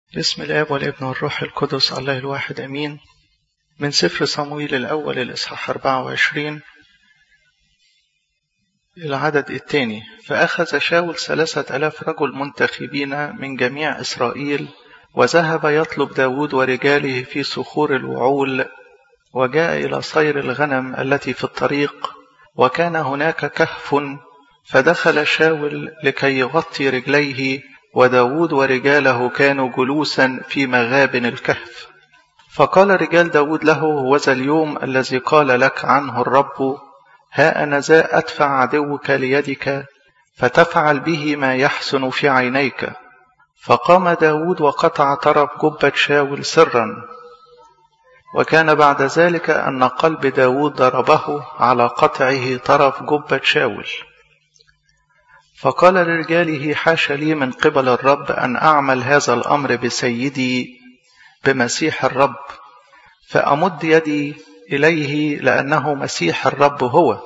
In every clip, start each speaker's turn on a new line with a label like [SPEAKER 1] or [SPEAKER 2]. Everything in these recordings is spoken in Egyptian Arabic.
[SPEAKER 1] بسم الآب والابن والروح القدس الله الواحد أمين من سفر صمويل الأول الإصحاح 24 العدد الثاني فأخذ شاول ثلاثة ألاف رجل منتخبين من جميع إسرائيل وذهب يطلب داود ورجاله في صخور الوعول وجاء إلى صير الغنم التي في الطريق وكان هناك كهف فدخل شاول لكي يغطي رجليه وداود ورجاله كانوا جلوسا في مغابن الكهف فقال رجال داود له وذا اليوم الذي قال لك عنه الرب ها أنا ذا أدفع عدوك ليدك فتفعل به ما يحسن في عينيك فقام داود وقطع طرف جبة شاول سرا وكان بعد ذلك أن قلب داود ضربه على قطعه طرف جبة شاول فقال لرجاله حاش لي من قبل الرب أن أعمل هذا الأمر بسيدي بمسيح الرب فأمد يدي إليه لأنه مسيح الرب هو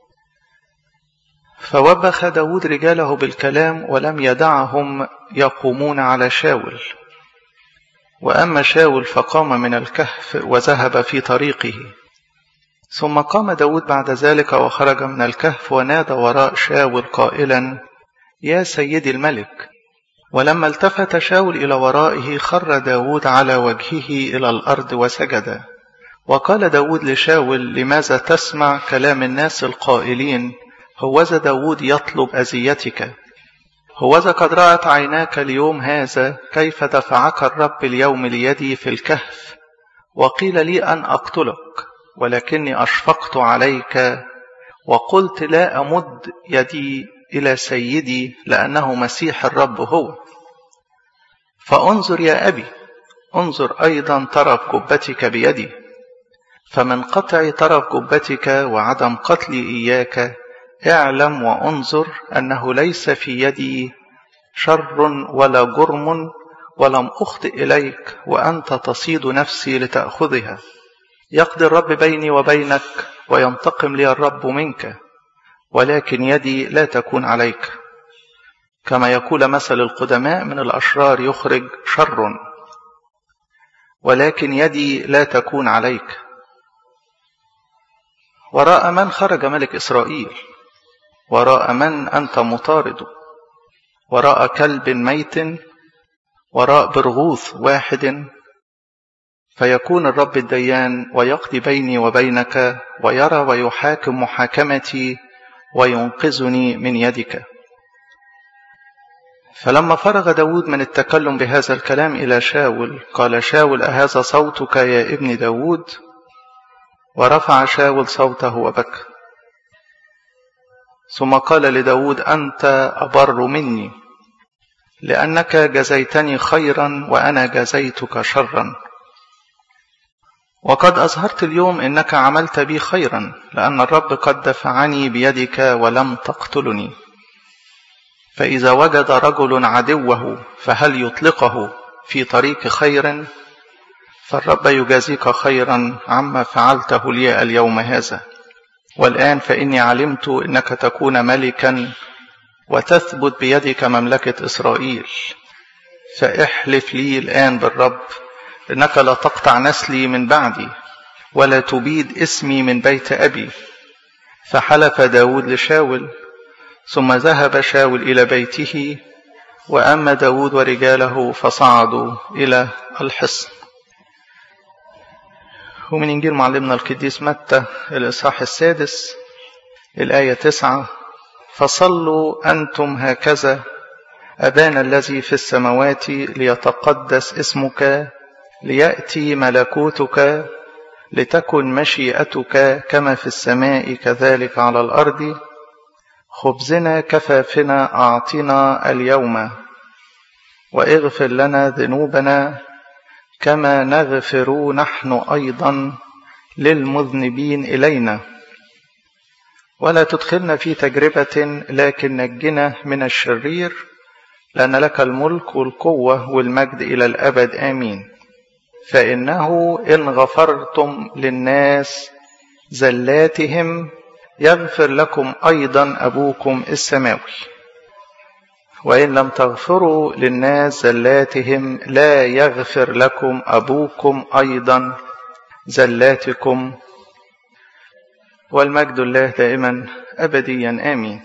[SPEAKER 1] فوبخ داود رجاله بالكلام ولم يدعهم يقومون على شاول وأما شاول فقام من الكهف وذهب في طريقه ثم قام داود بعد ذلك وخرج من الكهف ونادى وراء شاول قائلا يا سيدي الملك ولما التفت شاول إلى ورائه خر داود على وجهه إلى الأرض وسجد وقال داود لشاول لماذا تسمع كلام الناس القائلين هوذا داود يطلب أذيتك هوذا قد رأت عيناك اليوم هذا كيف دفعك الرب اليوم ليدي في الكهف وقيل لي أن أقتلك ولكني أشفقت عليك وقلت لا أمد يدي إلى سيدي لأنه مسيح الرب هو فانظر يا أبي انظر أيضا طرف جبتك بيدي فمن قطع طرف جبتك وعدم قتلي إياك اعلم وانظر أنه ليس في يدي شر ولا جرم ولم أخطئ إليك وأنت تصيد نفسي لتأخذها يقضي الرب بيني وبينك وينتقم لي الرب منك ولكن يدي لا تكون عليك كما يقول مثل القدماء من الأشرار يخرج شر ولكن يدي لا تكون عليك وراء من خرج ملك إسرائيل وراء من أنت مطارد وراء كلب ميت وراء برغوث واحد فيكون الرب الديان ويقضي بيني وبينك ويرى ويحاكم محاكمتي وينقذني من يدك فلما فرغ داود من التكلم بهذا الكلام إلى شاول قال شاول أهذا صوتك يا ابن داود ورفع شاول صوته وبكى ثم قال لداود أنت أبر مني لأنك جزيتني خيرا وأنا جزيتك شرا وقد أظهرت اليوم إنك عملت بي خيرا لأن الرب قد دفعني بيدك ولم تقتلني فإذا وجد رجل عدوه فهل يطلقه في طريق خير فالرب يجازيك خيرا عما فعلته لي اليوم هذا والآن فإني علمت إنك تكون ملكا وتثبت بيدك مملكة إسرائيل فاحلف لي الآن بالرب إنك لا تقطع نسلي من بعدي ولا تبيد اسمي من بيت أبي فحلف داود لشاول ثم ذهب شاول إلى بيته وأما داود ورجاله فصعدوا إلى الحصن ومن إنجيل معلمنا القديس متى الإصحاح السادس الآية تسعة فصلوا أنتم هكذا أبانا الذي في السماوات ليتقدس اسمك ليأتي ملكوتك لتكن مشيئتك كما في السماء كذلك على الأرض خبزنا كفافنا أعطنا اليوم واغفر لنا ذنوبنا كما نغفر نحن أيضا للمذنبين إلينا ولا تدخلنا في تجربة لكن نجنا من الشرير لأن لك الملك والقوة والمجد إلى الأبد آمين فإنه إن غفرتم للناس زلاتهم يغفر لكم أيضا أبوكم السماوي وإن لم تغفروا للناس زلاتهم لا يغفر لكم أبوكم أيضا زلاتكم والمجد الله دائما أبديا آمين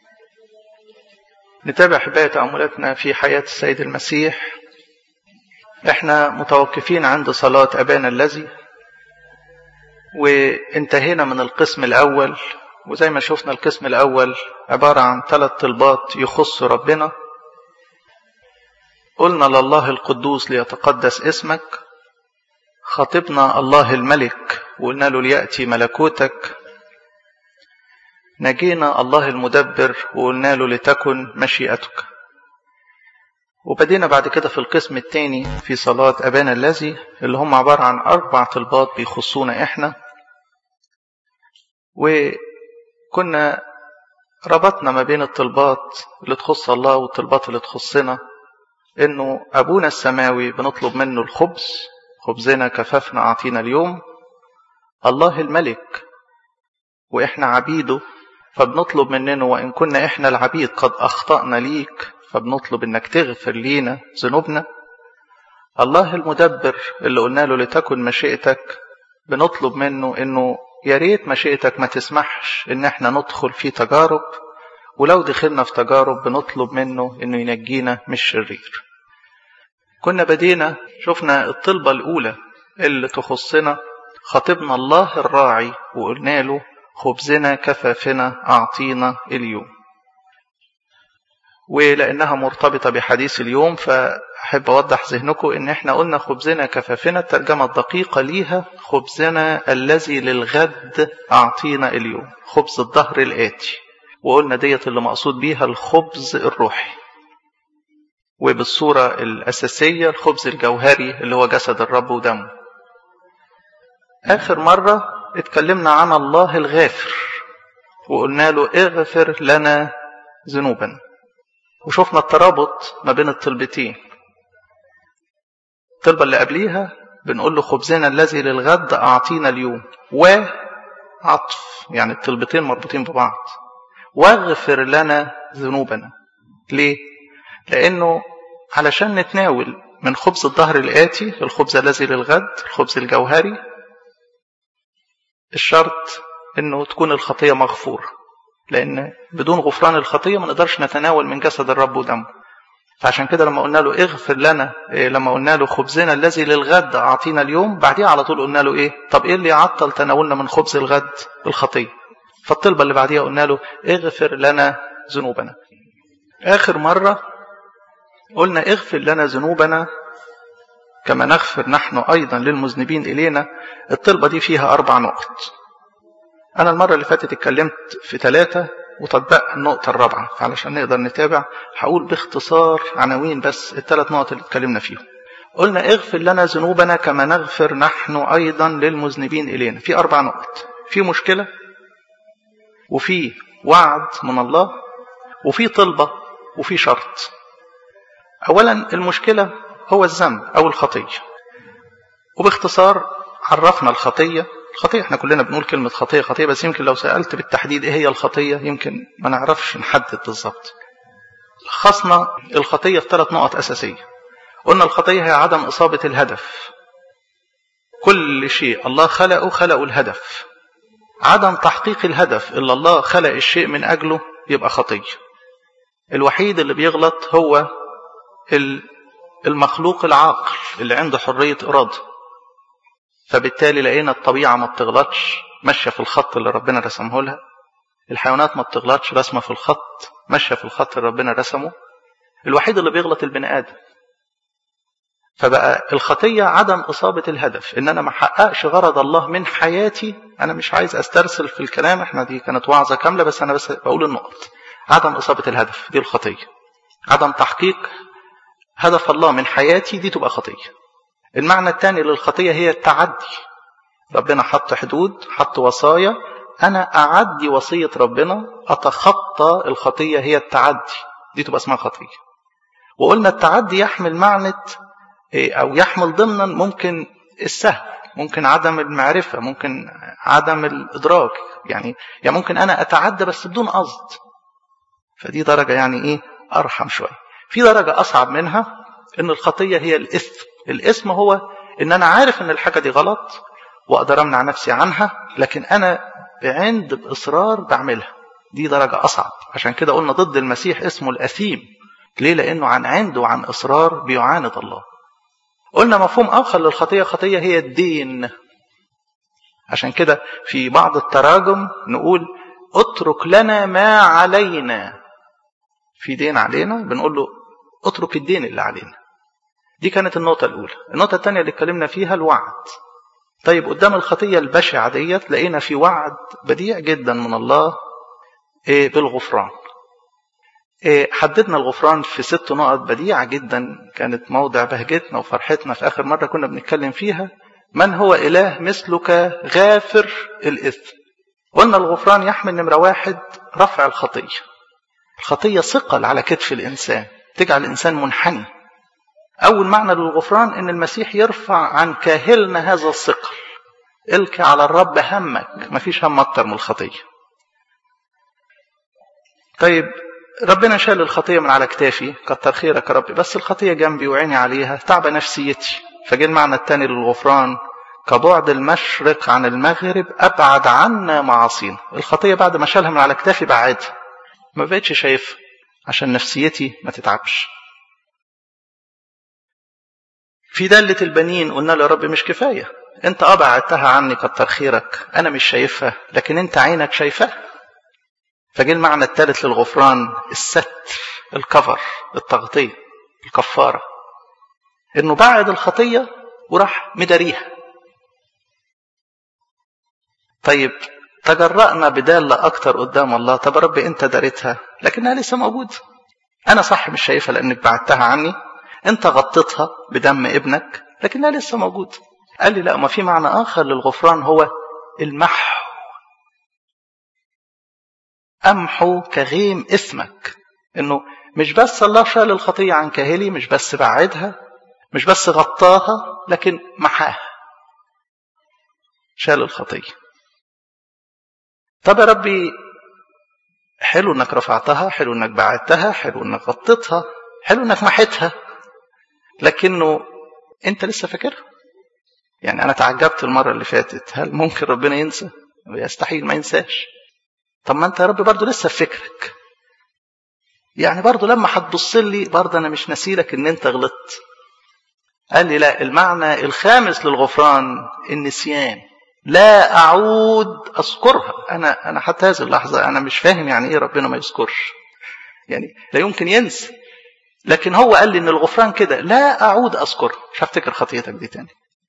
[SPEAKER 1] نتابع حباية تأملاتنا في حياة السيد المسيح احنا متوقفين عند صلاة أبانا الذي وانتهينا من القسم الأول وزي ما شفنا القسم الأول عبارة عن ثلاث طلبات يخص ربنا قلنا لله القدوس ليتقدس اسمك خاطبنا الله الملك وقلنا له ليأتي ملكوتك نجينا الله المدبر وقلنا له لتكن مشيئتك وبدينا بعد كده في القسم الثاني في صلاة أبانا الذي اللي هم عبارة عن أربع طلبات بيخصونا إحنا وكنا ربطنا ما بين الطلبات اللي تخص الله والطلبات اللي تخصنا إنه أبونا السماوي بنطلب منه الخبز خبزنا كفافنا أعطينا اليوم الله الملك وإحنا عبيده فبنطلب مننا وإن كنا إحنا العبيد قد أخطأنا ليك فبنطلب إنك تغفر لينا ذنوبنا الله المدبر اللي قلنا له لتكن مشيئتك بنطلب منه إنه يا ريت مشيئتك ما تسمحش إن إحنا ندخل في تجارب ولو دخلنا في تجارب بنطلب منه إنه ينجينا من الشرير كنا بدينا شفنا الطلبة الأولى اللي تخصنا خاطبنا الله الراعي وقلنا له خبزنا كفافنا أعطينا اليوم ولأنها مرتبطة بحديث اليوم فأحب أوضح ذهنكم إن إحنا قلنا خبزنا كفافنا الترجمة الدقيقة ليها خبزنا الذي للغد أعطينا اليوم خبز الظهر الآتي وقلنا ديت اللي مقصود بيها الخبز الروحي وبالصورة الأساسية الخبز الجوهري اللي هو جسد الرب ودمه آخر مرة اتكلمنا عن الله الغافر وقلنا له اغفر لنا ذنوبنا وشفنا الترابط ما بين الطلبتين الطلبة اللي قبليها بنقول له خبزنا الذي للغد أعطينا اليوم وعطف يعني الطلبتين مربوطين ببعض واغفر لنا ذنوبنا ليه؟ لأنه علشان نتناول من خبز الظهر الآتي الخبز الذي للغد الخبز الجوهري الشرط انه تكون الخطيه مغفوره لان بدون غفران الخطيه ما نقدرش نتناول من جسد الرب ودمه فعشان كده لما قلنا له اغفر لنا إيه لما قلنا له خبزنا الذي للغد اعطينا اليوم بعديها على طول قلنا له ايه طب ايه اللي يعطل تناولنا من خبز الغد الخطيه فالطلبه اللي بعديها قلنا له اغفر لنا ذنوبنا اخر مره قلنا اغفر لنا ذنوبنا كما نغفر نحن أيضا للمذنبين إلينا الطلبة دي فيها أربع نقط أنا المرة اللي فاتت اتكلمت في ثلاثة وتطبق النقطة الرابعة فعلشان نقدر نتابع هقول باختصار عناوين بس الثلاث نقط اللي اتكلمنا فيهم قلنا اغفر لنا ذنوبنا كما نغفر نحن أيضا للمذنبين إلينا في أربع نقط في مشكلة وفي وعد من الله وفي طلبة وفي شرط أولا المشكلة هو الذنب أو الخطية وباختصار عرفنا الخطية الخطية احنا كلنا بنقول كلمة خطية خطية بس يمكن لو سألت بالتحديد ايه هي الخطية يمكن ما نعرفش نحدد بالظبط لخصنا الخطية في ثلاث نقط أساسية قلنا الخطية هي عدم إصابة الهدف كل شيء الله خلقه خلقه الهدف عدم تحقيق الهدف اللي الله خلق الشيء من أجله يبقى خطية الوحيد اللي بيغلط هو المخلوق العاقل اللي عنده حرية إرادة فبالتالي لقينا الطبيعة ما بتغلطش ماشية في الخط اللي ربنا رسمه لها الحيوانات ما بتغلطش رسمة في الخط ماشية في الخط اللي ربنا رسمه الوحيد اللي بيغلط البني آدم فبقى الخطية عدم إصابة الهدف إن أنا ما حققش غرض الله من حياتي أنا مش عايز أسترسل في الكلام إحنا دي كانت وعظة كاملة بس أنا بس بقول النقط عدم إصابة الهدف دي الخطية عدم تحقيق هدف الله من حياتي دي تبقى خطية المعنى الثاني للخطية هي التعدي ربنا حط حدود حط وصايا أنا أعدي وصية ربنا أتخطى الخطية هي التعدي دي تبقى اسمها خطية وقلنا التعدي يحمل معنى أو يحمل ضمنا ممكن السهو ممكن عدم المعرفة ممكن عدم الإدراك يعني يعني ممكن أنا أتعدى بس بدون قصد فدي درجة يعني إيه ارحم شويه في درجه اصعب منها ان الخطيه هي الاثم الاثم هو ان انا عارف ان الحاجه دي غلط واقدر امنع نفسي عنها لكن انا بعند باصرار بعملها دي درجه اصعب عشان كده قلنا ضد المسيح اسمه الاثيم ليه لانه عن عند وعن اصرار بيعاند الله قلنا مفهوم اخر للخطيه خطيه هي الدين عشان كده في بعض التراجم نقول اترك لنا ما علينا في دين علينا بنقول له اترك الدين اللي علينا دي كانت النقطة الأولى النقطة الثانية اللي اتكلمنا فيها الوعد طيب قدام الخطية البشعة ديت لقينا في وعد بديع جدا من الله إيه بالغفران إيه حددنا الغفران في ست نقط بديعة جدا كانت موضع بهجتنا وفرحتنا في آخر مرة كنا بنتكلم فيها من هو إله مثلك غافر الإثم قلنا الغفران يحمل نمرة واحد رفع الخطية الخطية ثقل على كتف الإنسان تجعل الإنسان منحني أول معنى للغفران إن المسيح يرفع عن كاهلنا هذا الثقل الك على الرب همك مفيش هم أكتر من الخطية طيب ربنا شال الخطية من على كتافي كتر خيرك يا ربي بس الخطية جنبي وعيني عليها تعب نفسيتي فجه المعنى الثاني للغفران كبعد المشرق عن المغرب أبعد عنا معاصينا الخطية بعد ما شالها من على كتافي بعدها ما بقتش شايفها عشان نفسيتي ما تتعبش في دالة البنين قلنا له يا رب مش كفاية انت اه بعدتها عني كتر خيرك انا مش شايفها لكن انت عينك شايفها فجه المعنى الثالث للغفران الستر الكفر التغطية الكفارة انه بعد الخطية وراح مداريها طيب تجرأنا بدالة أكتر قدام الله طب يا رب أنت دارتها لكنها لسه موجودة أنا صح مش شايفها لأنك بعدتها عني أنت غطيتها بدم ابنك لكنها لسه موجودة قال لي لا ما في معنى آخر للغفران هو المحو أمحو كغيم اسمك إنه مش بس الله شال الخطية عن كاهلي مش بس بعدها مش بس غطاها لكن محاها شال الخطيه طب يا ربي حلو انك رفعتها حلو انك بعدتها حلو انك غطيتها حلو انك محيتها لكنه انت لسه فاكرها يعني انا تعجبت المره اللي فاتت هل ممكن ربنا ينسى يستحيل ما ينساش طب ما انت يا رب برضه لسه في فكرك يعني برضه لما هتبص لي برضه انا مش نسيلك ان انت غلطت قال لي لا المعنى الخامس للغفران النسيان لا أعود أذكرها أنا أنا حتى هذه اللحظة أنا مش فاهم يعني إيه ربنا ما يذكرش يعني لا يمكن ينسى لكن هو قال لي إن الغفران كده لا أعود أذكرها مش هفتكر خطيتك دي تاني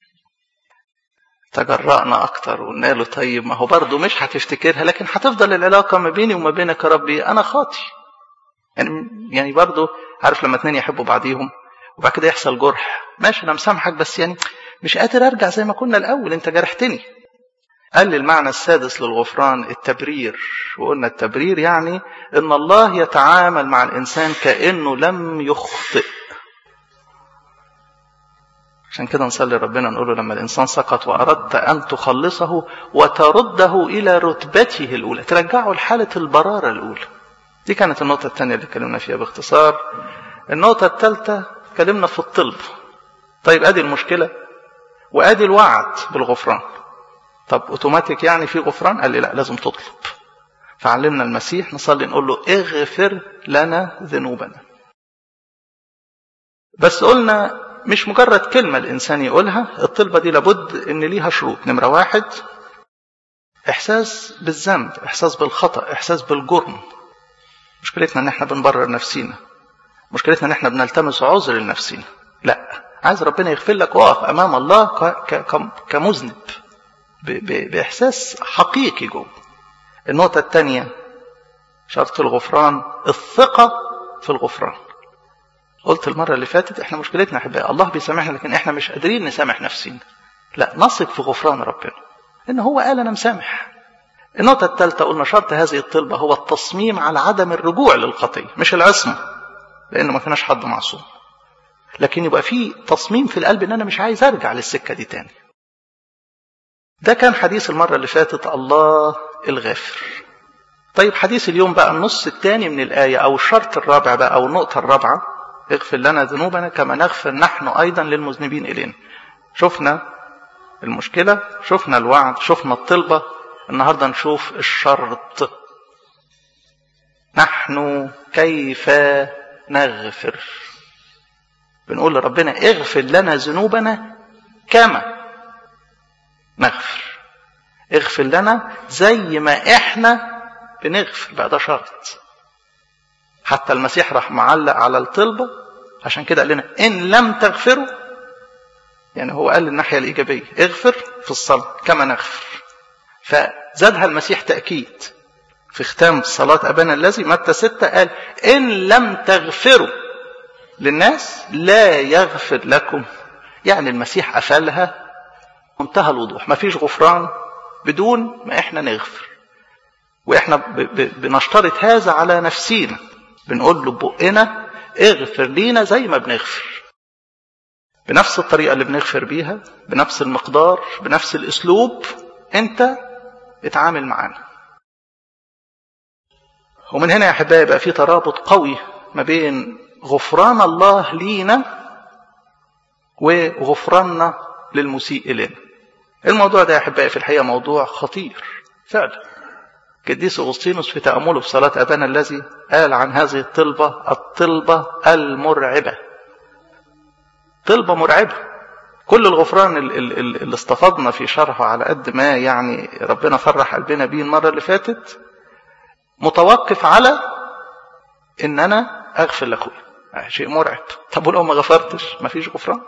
[SPEAKER 1] تجرأنا أكتر وقلنا له طيب ما هو برضه مش هتفتكرها لكن هتفضل العلاقة ما بيني وما بينك يا ربي أنا خاطي يعني يعني برضه عارف لما اتنين يحبوا بعضيهم وبعد كده يحصل جرح ماشي أنا مسامحك بس يعني مش قادر أرجع زي ما كنا الأول أنت جرحتني قال لي المعنى السادس للغفران التبرير وقلنا التبرير يعني ان الله يتعامل مع الانسان كانه لم يخطئ عشان كده نصلي ربنا نقول له لما الانسان سقط واردت ان تخلصه وترده الى رتبته الاولى ترجعه لحاله البراره الاولى دي كانت النقطه الثانيه اللي اتكلمنا فيها باختصار النقطه الثالثه اتكلمنا في الطلب طيب ادي المشكله وادي الوعد بالغفران طب اوتوماتيك يعني في غفران قال لي لا لازم تطلب فعلمنا المسيح نصلي نقول له اغفر لنا ذنوبنا بس قلنا مش مجرد كلمة الإنسان يقولها الطلبة دي لابد إن ليها شروط نمرة واحد إحساس بالذنب إحساس بالخطأ إحساس بالجرم مشكلتنا إن إحنا بنبرر نفسينا مشكلتنا إن إحنا بنلتمس عذر لنفسينا لا عايز ربنا يغفر لك واقف أمام الله كمذنب بإحساس حقيقي جوه النقطة الثانية شرط الغفران الثقة في الغفران قلت المرة اللي فاتت احنا مشكلتنا احبائي الله بيسامحنا لكن احنا مش قادرين نسامح نفسنا لا نثق في غفران ربنا ان هو قال انا مسامح النقطة الثالثة قلنا شرط هذه الطلبة هو التصميم على عدم الرجوع للخطية مش العصمة لأنه ما فيناش حد معصوم لكن يبقى في تصميم في القلب ان انا مش عايز ارجع للسكة دي تاني ده كان حديث المرة اللي فاتت الله الغافر طيب حديث اليوم بقى النص الثاني من الآية أو الشرط الرابع بقى أو النقطة الرابعة اغفر لنا ذنوبنا كما نغفر نحن أيضا للمذنبين إلينا شفنا المشكلة شفنا الوعد شفنا الطلبة النهاردة نشوف الشرط نحن كيف نغفر بنقول لربنا اغفر لنا ذنوبنا كما نغفر اغفر لنا زي ما احنا بنغفر بقى ده شرط حتى المسيح راح معلق على الطلبة عشان كده قال لنا إن لم تغفروا يعني هو قال الناحية الإيجابية اغفر في الصلاة كما نغفر فزادها المسيح تأكيد في ختام صلاة أبانا الذي متى ستة قال إن لم تغفروا للناس لا يغفر لكم يعني المسيح قفلها منتهى الوضوح ما فيش غفران بدون ما احنا نغفر واحنا بنشترط هذا على نفسينا بنقول له بقنا اغفر لينا زي ما بنغفر بنفس الطريقة اللي بنغفر بيها بنفس المقدار بنفس الاسلوب انت اتعامل معانا ومن هنا يا احبائي يبقى في ترابط قوي ما بين غفران الله لينا وغفراننا للمسيء إلينا الموضوع ده يا أحبائي في الحقيقة موضوع خطير فعلا قديس أغسطينوس في تأمله في صلاة أبانا الذي قال عن هذه الطلبة الطلبة المرعبة طلبة مرعبة كل الغفران اللي استفضنا في شرحه على قد ما يعني ربنا فرح قلبنا بيه المرة اللي فاتت متوقف على ان انا اغفر لاخويا شيء مرعب طب ولو ما غفرتش مفيش غفران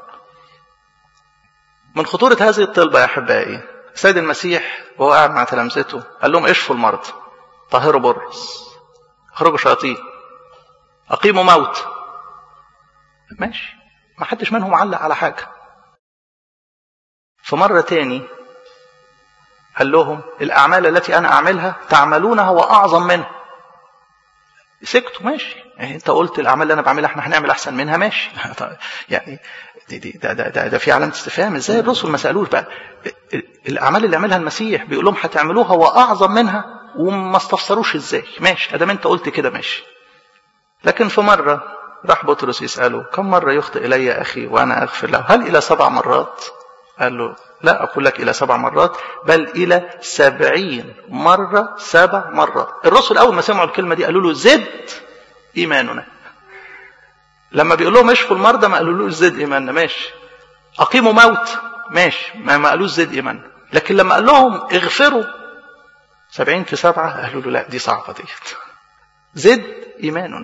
[SPEAKER 1] من خطورة هذه الطلبة يا أحبائي السيد المسيح وهو قاعد مع تلامذته قال لهم اشفوا المرضى طهروا برص اخرجوا شياطين أقيموا موت ماشي ما حدش منهم علق على حاجة فمرة تاني قال لهم الأعمال التي أنا أعملها تعملونها وأعظم منها سكتوا ماشي يعني انت قلت الاعمال اللي انا بعملها احنا هنعمل احسن منها ماشي يعني دي دي ده, ده, ده, ده في علامه استفهام ازاي الرسل ما سالوش بقى الاعمال اللي عملها المسيح بيقول لهم هتعملوها واعظم منها وما استفسروش ازاي ماشي ادام انت قلت كده ماشي لكن في مره راح بطرس يساله كم مره يخطئ الي اخي وانا اغفر له هل الى سبع مرات قال له لا أقول لك إلى سبع مرات بل إلى سبعين مرة سبع مرات الرسل أول ما سمعوا الكلمة دي قالوا له زد إيماننا لما بيقول لهم اشفوا المرضى ما قالوا له زد إيماننا ماشي أقيموا موت ماشي ما, ما قالوش زد إيماننا لكن لما قال لهم اغفروا سبعين في سبعة قالوا له لا دي صعبة ديت زد إيماننا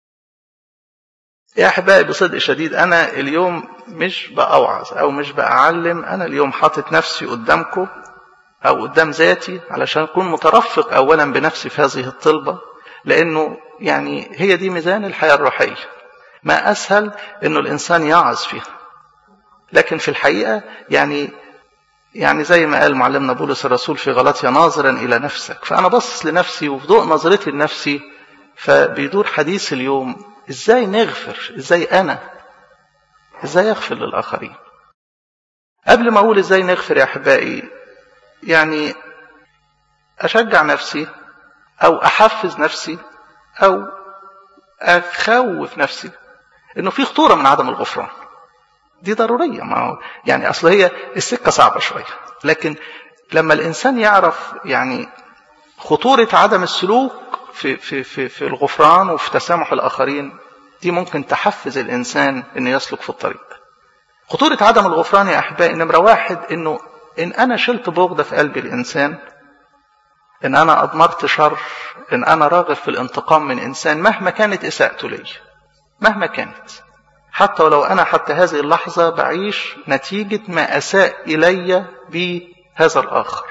[SPEAKER 1] يا أحبائي بصدق شديد أنا اليوم مش بأوعظ أو مش بأعلم أنا اليوم حاطط نفسي قدامكم أو قدام ذاتي علشان أكون مترفق أولا بنفسي في هذه الطلبة لأنه يعني هي دي ميزان الحياة الروحية ما أسهل أنه الإنسان يعظ فيها لكن في الحقيقة يعني يعني زي ما قال معلمنا بولس الرسول في غلطيا ناظرا إلى نفسك فأنا بص لنفسي وفي ضوء نظرتي لنفسي فبيدور حديث اليوم ازاي نغفر ازاي انا ازاي اغفر للاخرين قبل ما اقول ازاي نغفر يا احبائي يعني اشجع نفسي او احفز نفسي او اخوف نفسي انه في خطوره من عدم الغفران دي ضروريه ما هو يعني اصل هي السكه صعبه شويه لكن لما الانسان يعرف يعني خطوره عدم السلوك في في في في الغفران وفي تسامح الاخرين دي ممكن تحفز الانسان انه يسلك في الطريق. خطوره عدم الغفران يا احبائي نمره واحد انه ان انا شلت بغضه في قلب الانسان ان انا اضمرت شر ان انا راغب في الانتقام من انسان مهما كانت اساءته لي مهما كانت حتى ولو انا حتى هذه اللحظه بعيش نتيجه ما اساء الي بهذا الاخر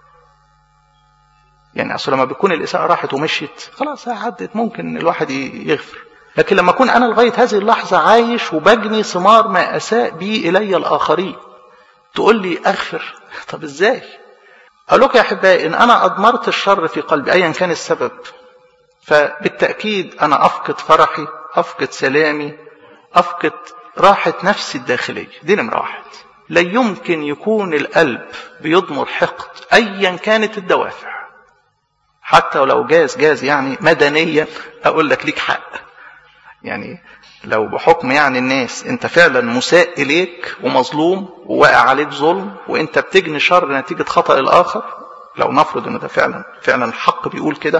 [SPEAKER 1] يعني اصل لما بتكون الاساءه راحت ومشيت خلاص عدت ممكن الواحد يغفر لكن لما اكون انا لغايه هذه اللحظه عايش وبجني ثمار ما اساء به الي الاخرين تقول لي اغفر طب ازاي اقول لك يا احبائي ان انا اضمرت الشر في قلبي ايا كان السبب فبالتاكيد انا افقد فرحي افقد سلامي افقد راحه نفسي الداخليه دي نمره واحد لا يمكن يكون القلب بيضمر حقد ايا كانت الدوافع حتى ولو جاز جاز يعني مدنيا اقول لك ليك حق يعني لو بحكم يعني الناس انت فعلا مساء اليك ومظلوم وواقع عليك ظلم وانت بتجني شر نتيجه خطا الاخر لو نفرض ان ده فعلا فعلا الحق بيقول كده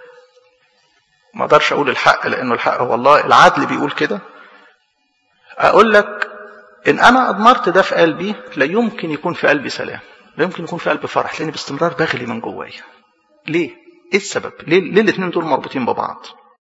[SPEAKER 1] ما اقدرش اقول الحق لانه الحق هو الله العدل بيقول كده اقول لك ان انا اضمرت ده في قلبي لا يمكن يكون في قلبي سلام لا يمكن يكون في قلبي فرح لاني باستمرار بغلي من جوايا ليه ايه السبب ليه, ليه الاثنين دول مربوطين ببعض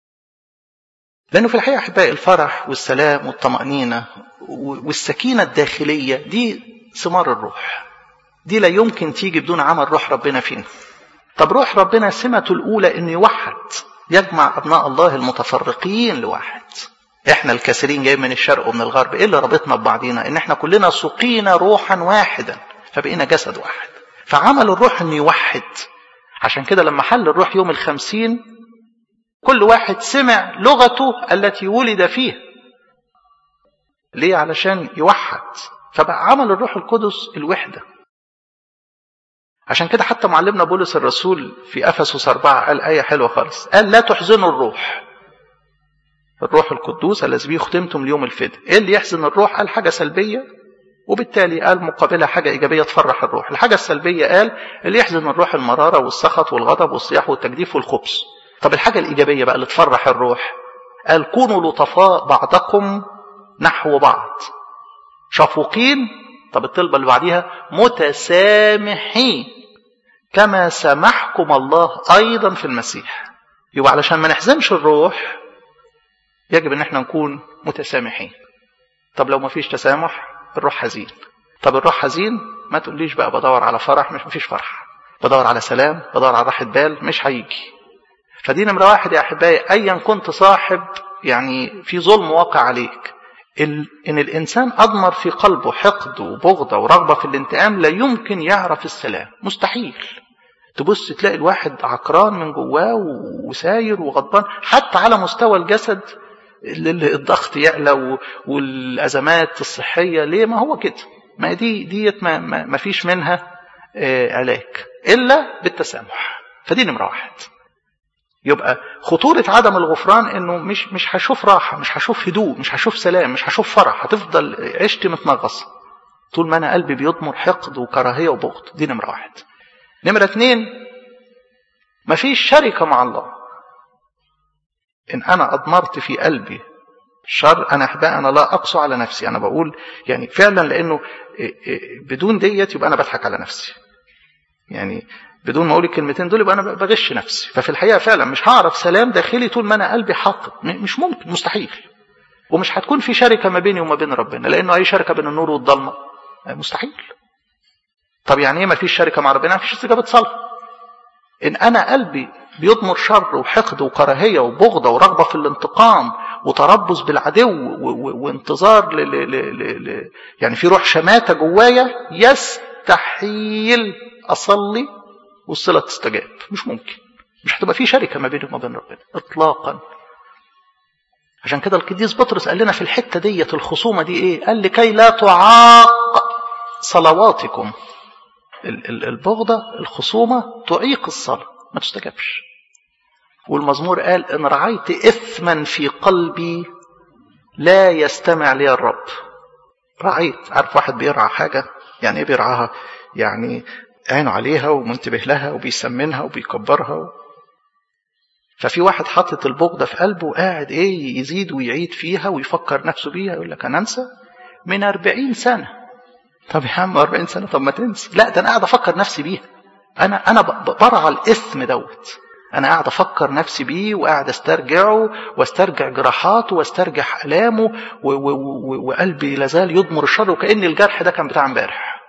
[SPEAKER 1] لانه في الحقيقه احبائي الفرح والسلام والطمانينه والسكينه الداخليه دي ثمار الروح دي لا يمكن تيجي بدون عمل روح ربنا فينا طب روح ربنا سمته الاولى انه يوحد يجمع ابناء الله المتفرقين لواحد احنا الكثيرين جايين من الشرق ومن الغرب ايه اللي ربطنا ببعضينا ان احنا كلنا سقينا روحا واحدا فبقينا جسد واحد فعمل الروح انه يوحد عشان كده لما حل الروح يوم الخمسين كل واحد سمع لغته التي ولد فيها ليه علشان يوحد فبقى عمل الروح القدس الوحدة عشان كده حتى معلمنا بولس الرسول في أفسس أربعة قال آية حلوة خالص قال لا تحزنوا الروح الروح القدوس الذي به ختمتم اليوم الفداء ايه اللي يحزن الروح قال حاجة سلبية وبالتالي قال مقابلها حاجة إيجابية تفرح الروح الحاجة السلبية قال اللي يحزن الروح المرارة والسخط والغضب والصياح والتجديف والخبث طب الحاجة الإيجابية بقى اللي تفرح الروح قال كونوا لطفاء بعضكم نحو بعض شفوقين طب الطلبة اللي بعديها متسامحين كما سامحكم الله أيضا في المسيح يبقى علشان ما نحزنش الروح يجب ان احنا نكون متسامحين طب لو ما فيش تسامح الروح حزين طب الروح حزين ما تقوليش بقى بدور على فرح مش مفيش فرح بدور على سلام بدور على راحة بال مش هيجي فدي نمرة واحد يا أحبائي أيا كنت صاحب يعني في ظلم واقع عليك إن الإنسان أضمر في قلبه حقد وبغضة ورغبة في الانتقام لا يمكن يعرف السلام مستحيل تبص تلاقي الواحد عكران من جواه وساير وغضبان حتى على مستوى الجسد الضغط يعلى والأزمات الصحية ليه ما هو كده ما دي ديت ما, ما, ما فيش منها علاج إلا بالتسامح فدي نمرة واحد يبقى خطورة عدم الغفران انه مش مش هشوف راحة مش هشوف هدوء مش هشوف سلام مش هشوف فرح هتفضل عشتي متنغصة طول ما انا قلبي بيضمر حقد وكراهية وبغض دي نمرة واحد نمرة اتنين مفيش شركة مع الله ان انا اضمرت في قلبي شر انا احباء انا لا اقسو على نفسي انا بقول يعني فعلا لانه بدون ديت يبقى انا بضحك على نفسي يعني بدون ما اقول الكلمتين دول يبقى انا بغش نفسي ففي الحقيقه فعلا مش هعرف سلام داخلي طول ما انا قلبي حاقد مش ممكن مستحيل ومش هتكون في شركه ما بيني وما بين ربنا لانه اي شركه بين النور والضلمه مستحيل طب يعني ايه ما فيش شركه مع ربنا ما فيش استجابه صلاه ان انا قلبي بيضمر شر وحقد وكراهيه وبغضه ورغبه في الانتقام وتربص بالعدو وانتظار ل ل ل ل يعني في روح شماته جوايا يستحيل اصلي والصلة تستجاب مش ممكن مش هتبقى في شركة ما بيني وما بين ربنا إطلاقا عشان كده القديس بطرس قال لنا في الحتة ديت الخصومة دي إيه قال لكي لا تعاق صلواتكم البغضة الخصومة تعيق الصلاة ما تستجابش والمزمور قال إن رعيت إثما في قلبي لا يستمع لي الرب رعيت عارف واحد بيرعى حاجة يعني إيه بيرعاها يعني عينه عليها ومنتبه لها وبيسمنها وبيكبرها و... ففي واحد حاطط البغضة في قلبه وقاعد ايه يزيد ويعيد فيها ويفكر نفسه بيها يقول لك انا انسى من أربعين سنة طب يا عم أربعين سنة طب ما تنسى لا ده انا قاعد افكر نفسي بيها انا انا برعى الاثم دوت انا قاعد افكر نفسي بيه وقاعد استرجعه واسترجع جراحاته واسترجع الامه وقلبي لازال يضمر الشر وكان الجرح ده كان بتاع امبارح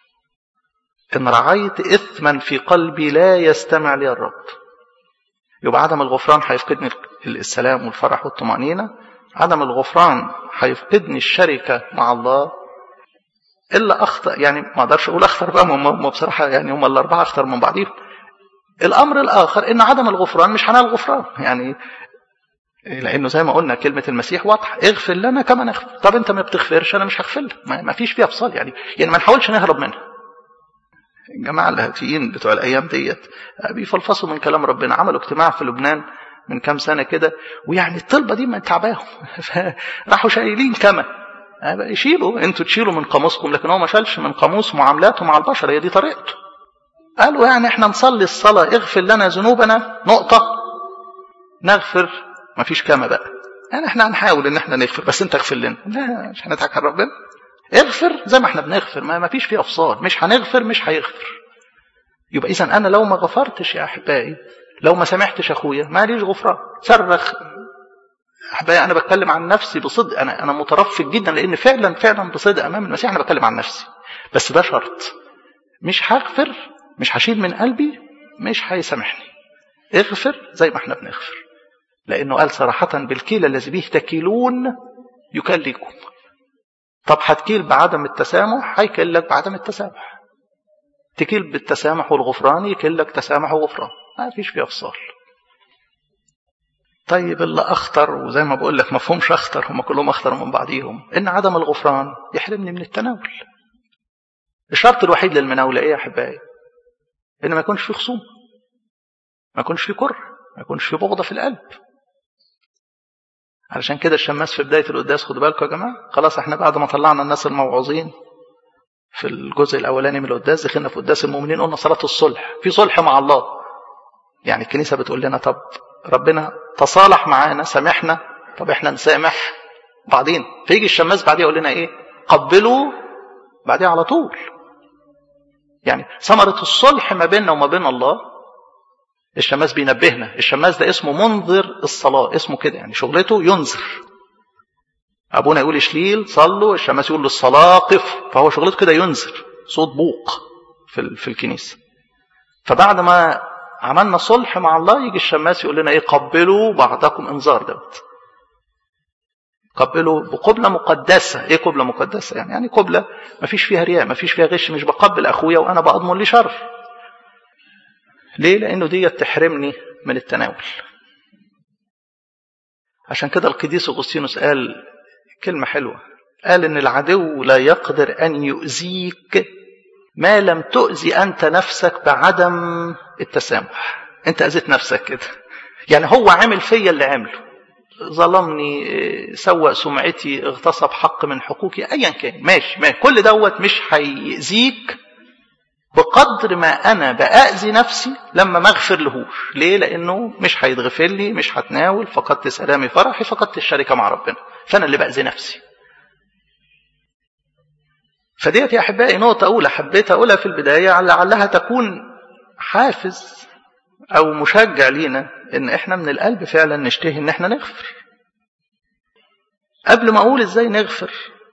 [SPEAKER 1] إن رعيت إثما في قلبي لا يستمع لي الرب يبقى عدم الغفران هيفقدني السلام والفرح والطمأنينة عدم الغفران هيفقدني الشركة مع الله إلا أخطر يعني ما أقدرش أقول أخطر بقى هم بصراحة يعني هم الأربعة أخطر من بعضهم الأمر الآخر إن عدم الغفران مش هنال الغفران يعني لأنه زي ما قلنا كلمة المسيح واضحة اغفر لنا كما نغفر طب أنت ما بتغفرش أنا مش هغفر لك ما فيش فيها فصال يعني يعني ما نحاولش نهرب منها الجماعة الهاتيين بتوع الأيام ديت بيفلفصوا من كلام ربنا عملوا اجتماع في لبنان من كام سنة كده ويعني الطلبة دي ما تعباهم راحوا شايلين كما يشيلوا انتوا تشيلوا من قاموسكم لكن هو ما شالش من قاموس معاملاته مع البشر هي دي طريقته قالوا يعني احنا نصلي الصلاة اغفر لنا ذنوبنا نقطة نغفر ما فيش كما بقى يعني احنا هنحاول ان احنا نغفر بس انت اغفر لنا لا مش هنضحك على ربنا اغفر زي ما احنا بنغفر ما, ما فيش فيه افصال مش هنغفر مش هيغفر يبقى اذا انا لو ما غفرتش يا احبائي لو ما سامحتش اخويا ماليش غفران صرخ احبائي انا بتكلم عن نفسي بصدق انا انا مترفق جدا لان فعلا فعلا بصدق امام المسيح انا بتكلم عن نفسي بس ده شرط مش هغفر مش هشيل من قلبي مش هيسامحني اغفر زي ما احنا بنغفر لانه قال صراحه بالكيل الذي به تكيلون يكلكم طب هتكيل بعدم التسامح هيكلك بعدم التسامح تكيل بالتسامح والغفران يكلك تسامح وغفران ما فيش فيه افصال طيب اللي اخطر وزي ما بقول لك مفهومش اخطر هم كلهم اخطر من بعضيهم ان عدم الغفران يحرمني من التناول الشرط الوحيد للمناوله ايه يا احبائي ان ما يكونش في خصوم ما يكونش في كره ما يكونش في بغضه في القلب علشان كده الشماس في بدايه القداس خدوا بالكم يا جماعه خلاص احنا بعد ما طلعنا الناس الموعوظين في الجزء الاولاني من القداس دخلنا في قداس المؤمنين قلنا صلاه الصلح في صلح مع الله يعني الكنيسه بتقول لنا طب ربنا تصالح معانا سامحنا طب احنا نسامح بعدين فيجي الشماس بعديه يقول لنا ايه قبلوا بعديه على طول يعني ثمرة الصلح ما بيننا وما بين الله الشماس بينبهنا الشماس ده اسمه منذر الصلاة اسمه كده يعني شغلته ينذر أبونا يقول شليل صلوا الشماس يقول للصلاة قف فهو شغلته كده ينذر صوت بوق في, في الكنيسة فبعد ما عملنا صلح مع الله يجي الشماس يقول لنا ايه قبلوا بعضكم انذار دوت قبلوا بقبله مقدسه ايه قبله مقدسه يعني يعني قبله ما فيش فيها رياء ما فيش فيها غش مش بقبل اخويا وانا بأضمن لي شر ليه لانه دي تحرمني من التناول عشان كده القديس اغسطينوس قال كلمه حلوه قال ان العدو لا يقدر ان يؤذيك ما لم تؤذي انت نفسك بعدم التسامح انت اذيت نفسك كده يعني هو عمل فيا اللي عمله ظلمني سوء سمعتي اغتصب حق من حقوقي ايا كان ماشي ما كل دوت مش هيأذيك بقدر ما انا باذي نفسي لما ما اغفر لهوش ليه لانه مش هيتغفر لي مش هتناول فقدت سلامي فرحي فقدت الشركه مع ربنا فانا اللي باذي نفسي فديت يا احبائي نقطه اولى حبيت اقولها في البدايه لعلها تكون حافز او مشجع لينا ان احنا من القلب فعلا نشتهي ان احنا نغفر قبل ما اقول ازاي نغفر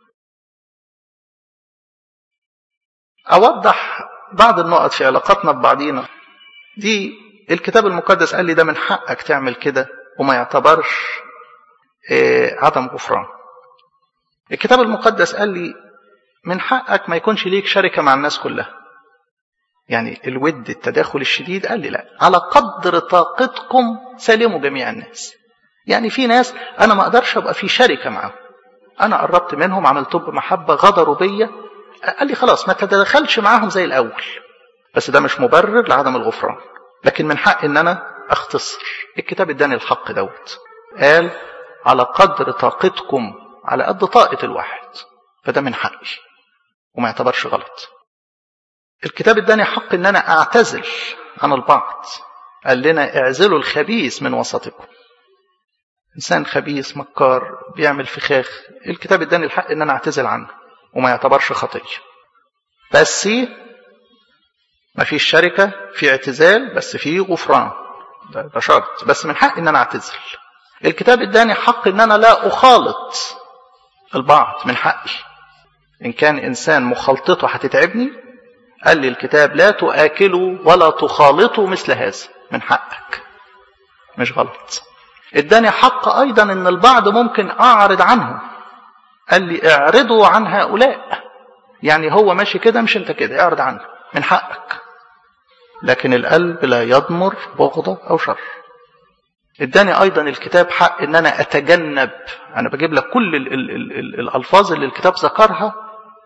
[SPEAKER 1] اوضح بعض النقط في علاقاتنا ببعضينا دي الكتاب المقدس قال لي ده من حقك تعمل كده وما يعتبرش عدم غفران الكتاب المقدس قال لي من حقك ما يكونش ليك شركة مع الناس كلها يعني الود التداخل الشديد قال لي لا على قدر طاقتكم سلموا جميع الناس يعني في ناس انا ما اقدرش ابقى في شركه معاهم انا قربت منهم عملتهم بمحبه غدروا بيا قال لي خلاص ما تتدخلش معاهم زي الاول بس ده مش مبرر لعدم الغفران لكن من حق ان انا اختصر الكتاب اداني الحق دوت قال على قدر طاقتكم على قد طاقه الواحد فده من حقي وما يعتبرش غلط الكتاب اداني حق ان انا اعتزل عن البعض قال لنا اعزلوا الخبيث من وسطكم انسان خبيث مكار بيعمل فخاخ الكتاب اداني الحق ان انا اعتزل عنه وما يعتبرش خطيه بس ما فيش شركه في اعتزال بس في غفران ده, ده شرط بس من حق ان انا اعتزل الكتاب اداني حق ان انا لا اخالط البعض من حقي ان كان انسان مخالطته هتتعبني قال لي الكتاب لا تؤكلوا ولا تخالطوا مثل هذا من حقك مش غلط اداني حق ايضا ان البعض ممكن اعرض عنه قال لي اعرضوا عن هؤلاء يعني هو ماشي كده مش انت كده اعرض عنه من حقك لكن القلب لا يضمر بغضة او شر اداني ايضا الكتاب حق ان انا اتجنب انا بجيب لك كل ال ال ال ال الالفاظ اللي الكتاب ذكرها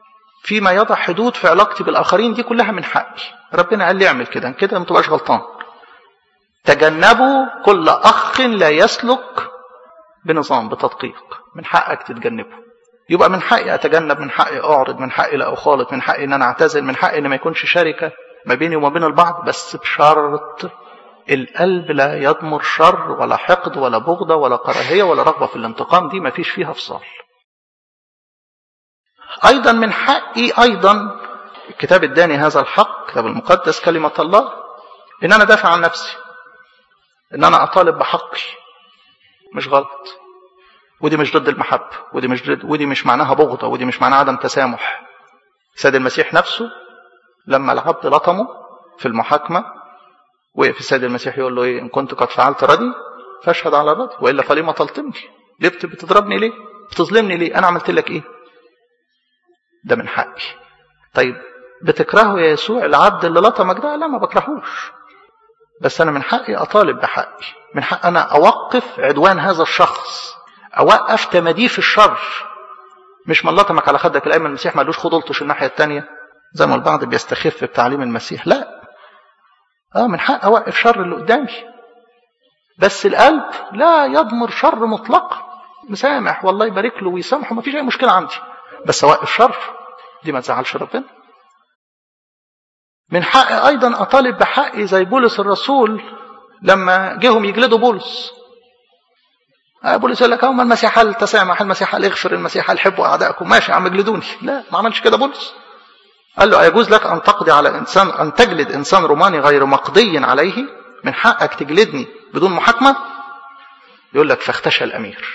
[SPEAKER 1] فيما يضع حدود في علاقتي بالاخرين دي كلها من حقي ربنا قال لي اعمل كده كده ما تبقاش غلطان تجنبوا كل اخ لا يسلك بنظام بتدقيق من حقك تتجنبه يبقى من حقي اتجنب من حقي اعرض من حقي لا اخالط من حقي ان انا اعتزل من حقي ان ما يكونش شركه ما بيني وما بين البعض بس بشرط القلب لا يضمر شر ولا حقد ولا بغضة ولا كراهية ولا رغبة في الانتقام دي ما فيش فيها فصال أيضا من حقي أيضا الكتاب اداني هذا الحق الكتاب المقدس كلمة الله إن أنا دافع عن نفسي إن أنا أطالب بحقي مش غلط ودي مش ضد المحبة ودي مش ضد ودي مش معناها بغضة ودي مش معناها عدم تسامح سيد المسيح نفسه لما العبد لطمه في المحاكمة وقف السيد المسيح يقول له ايه ان كنت قد فعلت ردي فاشهد على الردي والا فلما تلطمني ليه بتضربني ليه بتظلمني ليه انا عملت لك ايه ده من حقي طيب بتكرهه يا يسوع العبد اللي لطمك ده لا ما بكرهوش بس انا من حقي اطالب بحقي من حق انا اوقف عدوان هذا الشخص اوقف تماديف الشر مش من لطمك على خدك الايمن المسيح ما قالوش خد الطش الناحيه الثانيه زي ما البعض بيستخف بتعليم المسيح لا اه من حق اوقف شر اللي قدامي بس القلب لا يضمر شر مطلقا مسامح والله يبارك له ويسامحه ما فيش اي مشكله عندي بس اوقف شر دي ما تزعلش ربنا من حقي ايضا اطالب بحقي زي بولس الرسول لما جيهم يجلدوا بولس بولس يقول لك هم المسيح قال تسامح المسيح قال اغفر المسيح قال حبوا اعدائكم ماشي يا عم اجلدوني لا ما عملش كده بولس قال له أيجوز لك أن تقضي على إنسان أن تجلد إنسان روماني غير مقضي عليه من حقك تجلدني بدون محاكمة يقول لك فاختشى الأمير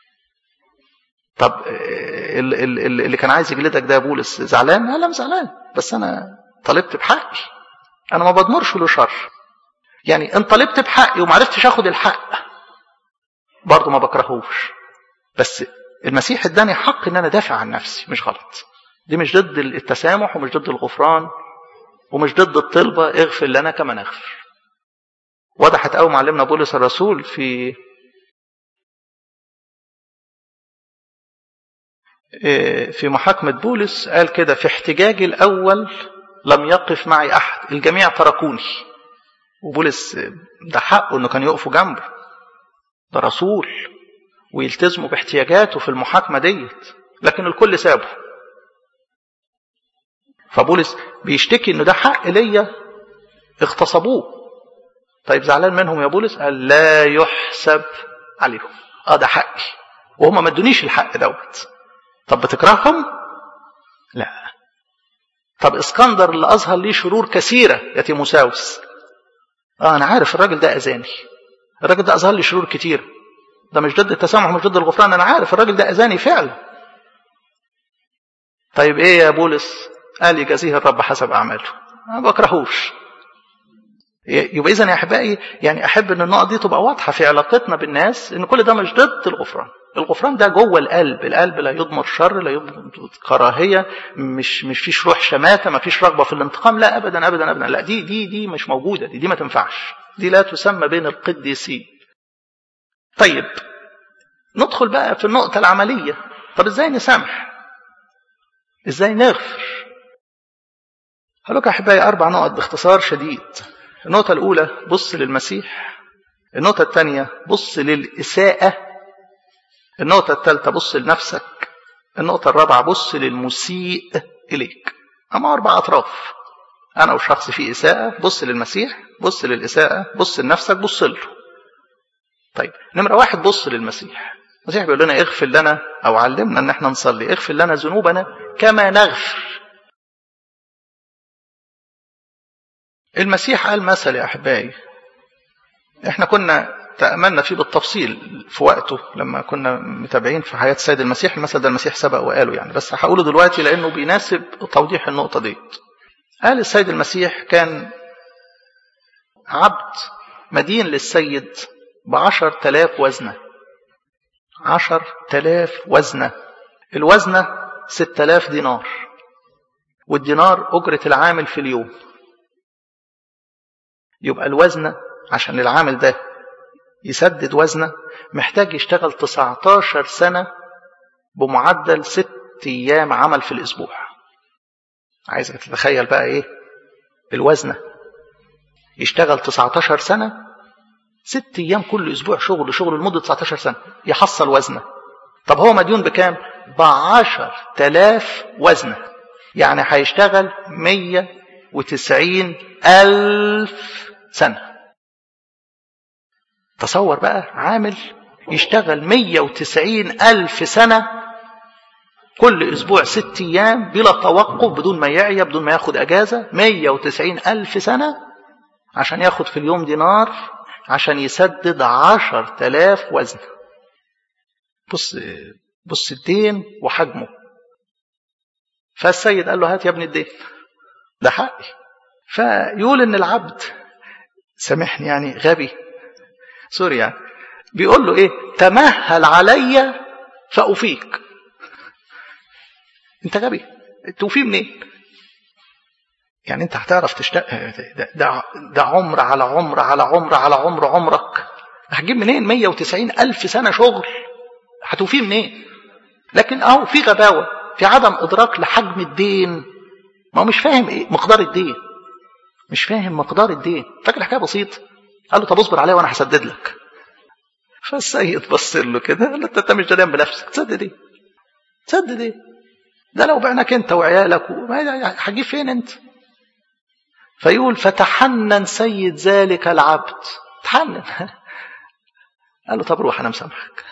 [SPEAKER 1] طب اللي كان عايز يجلدك ده بولس زعلان؟ لا مش زعلان بس أنا طالبت بحقي أنا ما بضمرش له شر يعني إن طالبت بحقي وما عرفتش آخد الحق برضه ما بكرهوش بس المسيح اداني حق ان انا دافع عن نفسي مش غلط دي مش ضد التسامح ومش ضد الغفران ومش ضد الطلبة اغفر لنا كما نغفر وضحت قوي معلمنا بولس الرسول في في محاكمة بولس قال كده في احتجاجي الأول لم يقف معي أحد الجميع تركوني وبولس ده حقه انه كان يقفوا جنبه ده رسول ويلتزموا باحتياجاته في المحاكمة ديت لكن الكل سابه فبولس بيشتكي انه ده حق ليا اغتصبوه طيب زعلان منهم يا بولس قال لا يحسب عليهم اه ده حقي وهم ما ادونيش الحق دوت طب بتكرههم لا طب اسكندر اللي اظهر ليه شرور كثيره يا تيموساوس اه انا عارف الراجل ده اذاني الراجل ده اظهر لي شرور كتير ده مش ضد التسامح مش ضد الغفران انا عارف الراجل ده اذاني فعلا طيب ايه يا بولس قال يجازيه الرب حسب اعماله ما بكرهوش يبقى اذا يا احبائي يعني احب ان النقط دي تبقى واضحه في علاقتنا بالناس ان كل ده مش ضد الغفران الغفران ده جوه القلب القلب لا يضمر شر لا يضمر كراهيه مش مش فيش روح شماته ما فيش رغبه في الانتقام لا ابدا ابدا ابدا لا دي دي دي مش موجوده دي, دي ما تنفعش دي لا تسمى بين القديسين طيب ندخل بقى في النقطه العمليه طب ازاي نسامح ازاي نغفر هقول لك احبائي اربع نقط باختصار شديد النقطة الأولى بص للمسيح النقطة الثانية بص للإساءة النقطة الثالثة بص لنفسك النقطة الرابعة بص للمسيء إليك أما أربع أطراف أنا وشخص فيه إساءة بص للمسيح بص للإساءة بص لنفسك بص له طيب نمرة واحد بص للمسيح المسيح بيقول لنا اغفر لنا أو علمنا إن احنا نصلي اغفر لنا ذنوبنا كما نغفر المسيح قال مثل يا أحبائي احنا كنا تأملنا فيه بالتفصيل في وقته لما كنا متابعين في حياة السيد المسيح المثل ده المسيح سبق وقاله يعني بس هقوله دلوقتي لأنه بيناسب توضيح النقطة دي قال السيد المسيح كان عبد مدين للسيد بعشر تلاف وزنة عشر تلاف وزنة الوزنة ست تلاف دينار والدينار أجرة العامل في اليوم يبقى الوزنة عشان العامل ده يسدد وزنه محتاج يشتغل 19 سنة بمعدل ست أيام عمل في الأسبوع عايزك تتخيل بقى ايه الوزنة يشتغل 19 سنة ست ايام كل اسبوع شغل شغل لمدة 19 سنة يحصل وزنة طب هو مديون بكام بعشر تلاف وزنة يعني هيشتغل مية وتسعين ألف سنة تصور بقى عامل يشتغل مية وتسعين ألف سنة كل أسبوع ست أيام بلا توقف بدون ما يعيا بدون ما ياخد أجازة مية وتسعين ألف سنة عشان ياخد في اليوم دينار عشان يسدد عشر تلاف وزن بص بص الدين وحجمه فالسيد قال له هات يا ابن الدين ده حقي فيقول ان العبد سامحني يعني غبي سوري يعني بيقول له ايه تمهل علي فأفيك انت غبي توفيه منين يعني انت هتعرف تشتغل ده, ده, ده عمر على عمر على عمر على عمر عمرك هتجيب منين 190 ألف سنة شغل هتوفيه منين لكن اهو في غباوة في عدم إدراك لحجم الدين ما هو مش فاهم ايه مقدار الدين مش فاهم مقدار الدين فاكر حكايه بسيطه قال له طب اصبر عليا وانا هسدد لك فالسيد بص له كده قال له انت مش دريان بنفسك تسدد ايه تسدد ايه ده لو بعناك انت وعيالك هتجيب فين انت فيقول فتحنن سيد ذلك العبد تحنن قال له طب روح انا مسامحك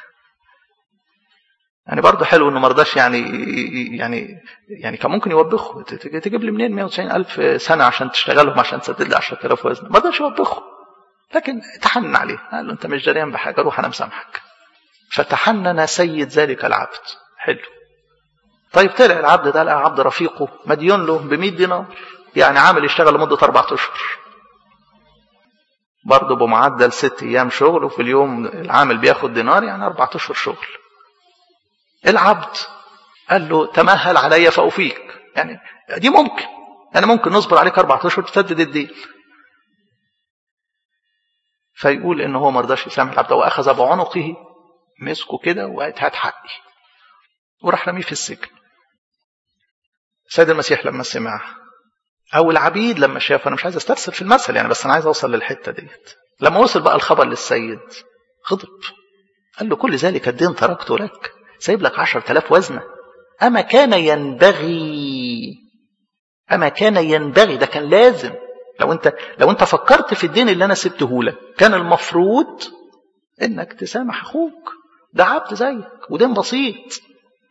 [SPEAKER 1] يعني برضه حلو انه ما رضاش يعني يعني يعني كان ممكن يوبخه تجيب لي منين 190 الف سنه عشان تشتغلهم عشان تسدد لي 10000 وزن ما رضاش يوبخه لكن تحنن عليه قال له انت مش جريان بحاجه روح انا مسامحك فتحنن سيد ذلك العبد حلو طيب طلع العبد ده لقى عبد رفيقه مديون له ب 100 دينار يعني عامل يشتغل لمده اربع اشهر برضه بمعدل ست ايام شغل وفي اليوم العامل بياخد دينار يعني اربع اشهر شغل العبد قال له تمهل علي فأفيك يعني دي ممكن أنا ممكن نصبر عليك أربعة أشهر تسدد الدين فيقول إن هو ما رضاش يسامح العبد وأخذ بعنقه مسكه كده وقالت هات حقي وراح رميه في السجن السيد المسيح لما سمع أو العبيد لما شاف أنا مش عايز أسترسل في المثل يعني بس أنا عايز أوصل للحتة ديت لما وصل بقى الخبر للسيد غضب قال له كل ذلك الدين تركته لك سايب لك عشر تلاف وزنة أما كان ينبغي أما كان ينبغي ده كان لازم لو أنت لو أنت فكرت في الدين اللي أنا سبته لك كان المفروض إنك تسامح أخوك ده عبد زيك ودين بسيط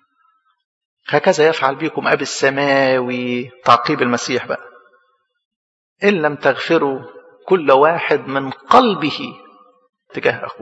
[SPEAKER 1] هكذا يفعل بكم أبي السماوي تعقيب المسيح بقى إن لم تغفروا كل واحد من قلبه تجاه أخوه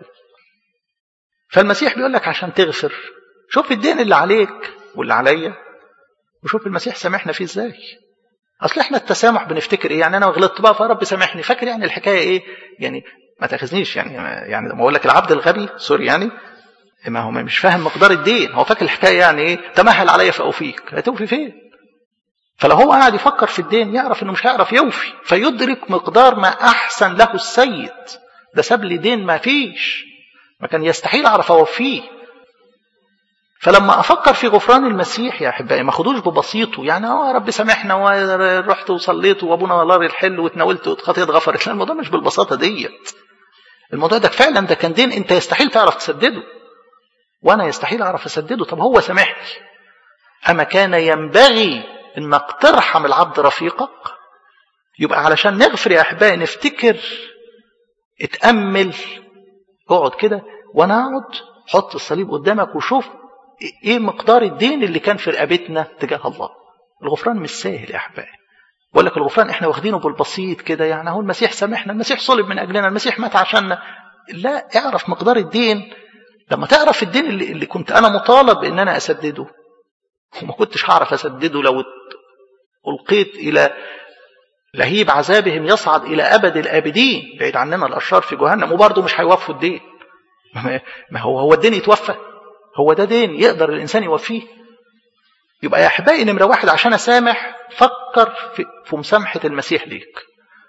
[SPEAKER 1] فالمسيح بيقول لك عشان تغفر شوف الدين اللي عليك واللي عليا وشوف المسيح سامحنا فيه ازاي اصل احنا التسامح بنفتكر ايه يعني انا غلطت بقى فرب سامحني فاكر يعني الحكايه ايه يعني ما تاخذنيش يعني يعني لما اقول لك العبد الغبي سوري يعني ما هو مش فاهم مقدار الدين هو فاكر الحكايه يعني ايه تمهل عليا فاوفيك هتوفي فين فلو هو قاعد يفكر في الدين يعرف انه مش هيعرف يوفي فيدرك مقدار ما احسن له السيد ده ساب لي دين ما فيش ما كان يستحيل اعرف اوفيه فلما افكر في غفران المسيح يا احبائي ما خدوش ببسيطه يعني اه رب سامحنا ورحت وصليت وابونا نار الحل واتناولت وخطيه اتغفرت لا الموضوع مش بالبساطه ديت الموضوع ده فعلا ده كان دين انت يستحيل تعرف تسدده وانا يستحيل اعرف اسدده طب هو سامحني اما كان ينبغي انك ترحم العبد رفيقك يبقى علشان نغفر يا احبائي نفتكر اتامل اقعد كده وانا اقعد حط الصليب قدامك وشوف ايه مقدار الدين اللي كان في رقبتنا تجاه الله الغفران مش سهل يا احبائي بقول لك الغفران احنا واخدينه بالبسيط كده يعني هو المسيح سامحنا المسيح صلب من اجلنا المسيح مات عشاننا لا اعرف مقدار الدين لما تعرف الدين اللي, اللي كنت انا مطالب ان انا اسدده وما كنتش هعرف اسدده لو القيت الى لهيب عذابهم يصعد الى ابد الابدين بعيد عننا الاشرار في جهنم وبرضه مش هيوفوا الدين ما هو هو الدين يتوفى هو ده دين يقدر الإنسان يوفيه يبقى يا أحبائي نمرة واحد عشان أسامح فكر في, في مسامحة المسيح ليك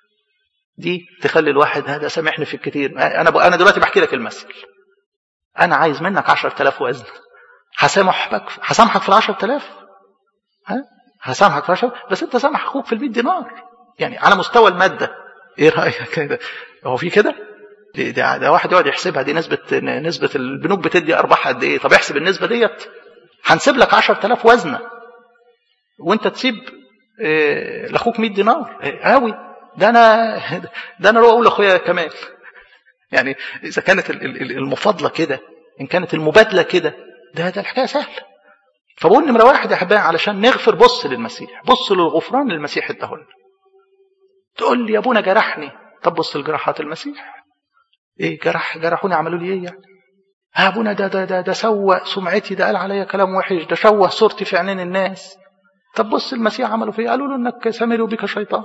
[SPEAKER 1] دي تخلي الواحد هذا سامحني في الكثير أنا أنا دلوقتي بحكي لك المثل أنا عايز منك 10000 وزن هسامحك هسامحك في ال 10000 ها هسامحك في 10 بس انت سامح اخوك في ال 100 دينار يعني على مستوى الماده ايه رايك كده هو في كده ده, ده واحد يقعد يحسبها دي نسبه نسبه البنوك بتدي ارباح قد ايه طب احسب النسبه ديت هنسيب لك 10000 وزنه وانت تسيب إيه لاخوك 100 دينار قوي ده انا ده انا اقول لاخويا كمان يعني اذا كانت المفاضله كده ان كانت المبادله كده ده ده الحكايه سهله فبقول نمره واحد يا احبائي علشان نغفر بص للمسيح بص للغفران اللي المسيح اداهولنا تقول لي يا ابونا جرحني طب بص لجراحات المسيح ايه جرح جرحوني عملوا لي ايه يعني ها ابونا ده ده ده, ده سوء سمعتي ده قال عليا كلام وحش ده شوه صورتي في عينين الناس طب بص المسيح عملوا فيه قالوا له انك سامر بك شيطان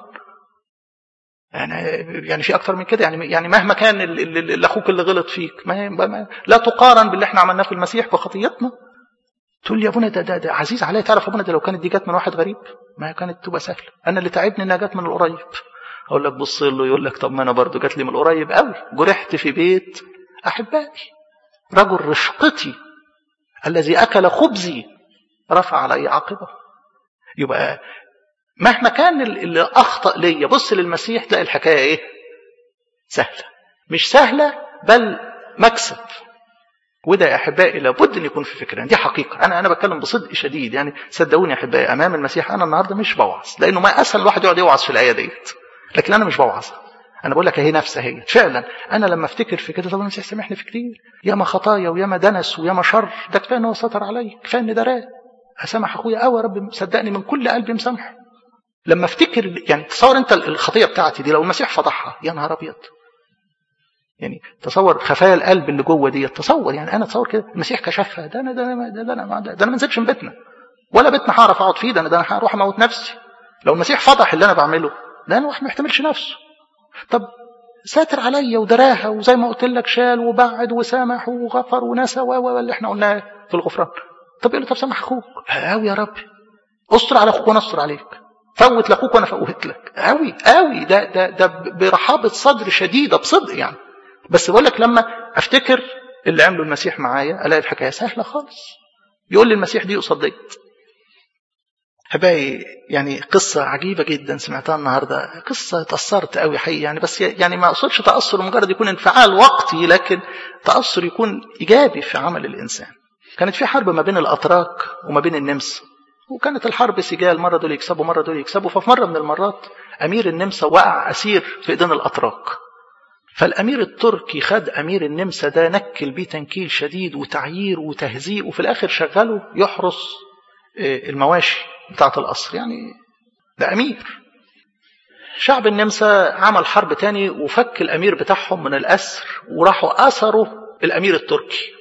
[SPEAKER 1] يعني يعني في اكتر من كده يعني يعني مهما كان اللي اخوك اللي غلط فيك ما, ما لا تقارن باللي احنا عملناه في المسيح بخطيتنا تقول لي يا ابونا ده, ده, ده عزيز عليا تعرف يا ابونا ده لو كانت دي جت من واحد غريب ما كانت تبقى سهله انا اللي تعبني انها جت من القريب اقول لك بص له يقول لك طب ما انا برضه جات لي من القريب قوي جرحت في بيت احبائي رجل رشقتي الذي اكل خبزي رفع علي عاقبه يبقى مهما كان اللي اخطا ليا بص للمسيح تلاقي الحكايه ايه سهله مش سهله بل مكسب وده يا احبائي لابد ان يكون في فكرنا دي حقيقه انا انا بتكلم بصدق شديد يعني صدقوني يا احبائي امام المسيح انا النهارده مش بوعظ لانه ما اسهل الواحد يقعد يوعظ في الايه ديت لكن انا مش بوعظ انا بقول لك اهي نفسها هي فعلا انا لما افتكر في كده طب المسيح سامحني في كتير ياما خطايا وياما دنس وياما شر ده كفايه ان هو ستر عليا كفايه ان دراه اسامح اخويا قوي يا رب صدقني من كل قلبي مسامحه لما افتكر يعني تصور انت الخطيه بتاعتي دي لو المسيح فضحها يا نهار ابيض يعني تصور خفايا القلب اللي جوه دي تصور يعني انا تصور كده المسيح كشفها ده انا ده انا ده انا ده انا ما انزلش من بيتنا ولا بيتنا هعرف اقعد فيه ده انا ده انا هروح اموت نفسي لو المسيح فضح اللي انا بعمله ده انا واحد ما يحتملش نفسه طب ساتر عليا ودراها وزي ما قلت لك شال وبعد وسامح وغفر ونسى و اللي احنا قلناه في الغفران طب يقول له طب سامح اخوك قوي يا رب استر على اخوك وانا استر عليك فوت لاخوك وانا فوت لك قوي قوي ده ده ده برحابه صدر شديده بصدق يعني بس بقول لك لما افتكر اللي عمله المسيح معايا الاقي الحكايه سهله خالص يقول لي المسيح دي قصاد ديت احبائي يعني قصه عجيبه جدا سمعتها النهارده قصه تاثرت قوي حقيقي يعني بس يعني ما اقصدش تاثر مجرد يكون انفعال وقتي لكن تاثر يكون ايجابي في عمل الانسان كانت في حرب ما بين الاتراك وما بين النمسا وكانت الحرب سجال مره دول يكسبوا مره دول يكسبوا ففي مره من المرات امير النمسا وقع اسير في ايدين الاتراك فالامير التركي خد امير النمسا ده نكل بيه تنكيل شديد وتعيير وتهزيء وفي الاخر شغله يحرس المواشي بتاعه القصر يعني ده امير شعب النمسا عمل حرب تاني وفك الامير بتاعهم من الاسر وراحوا اسروا الامير التركي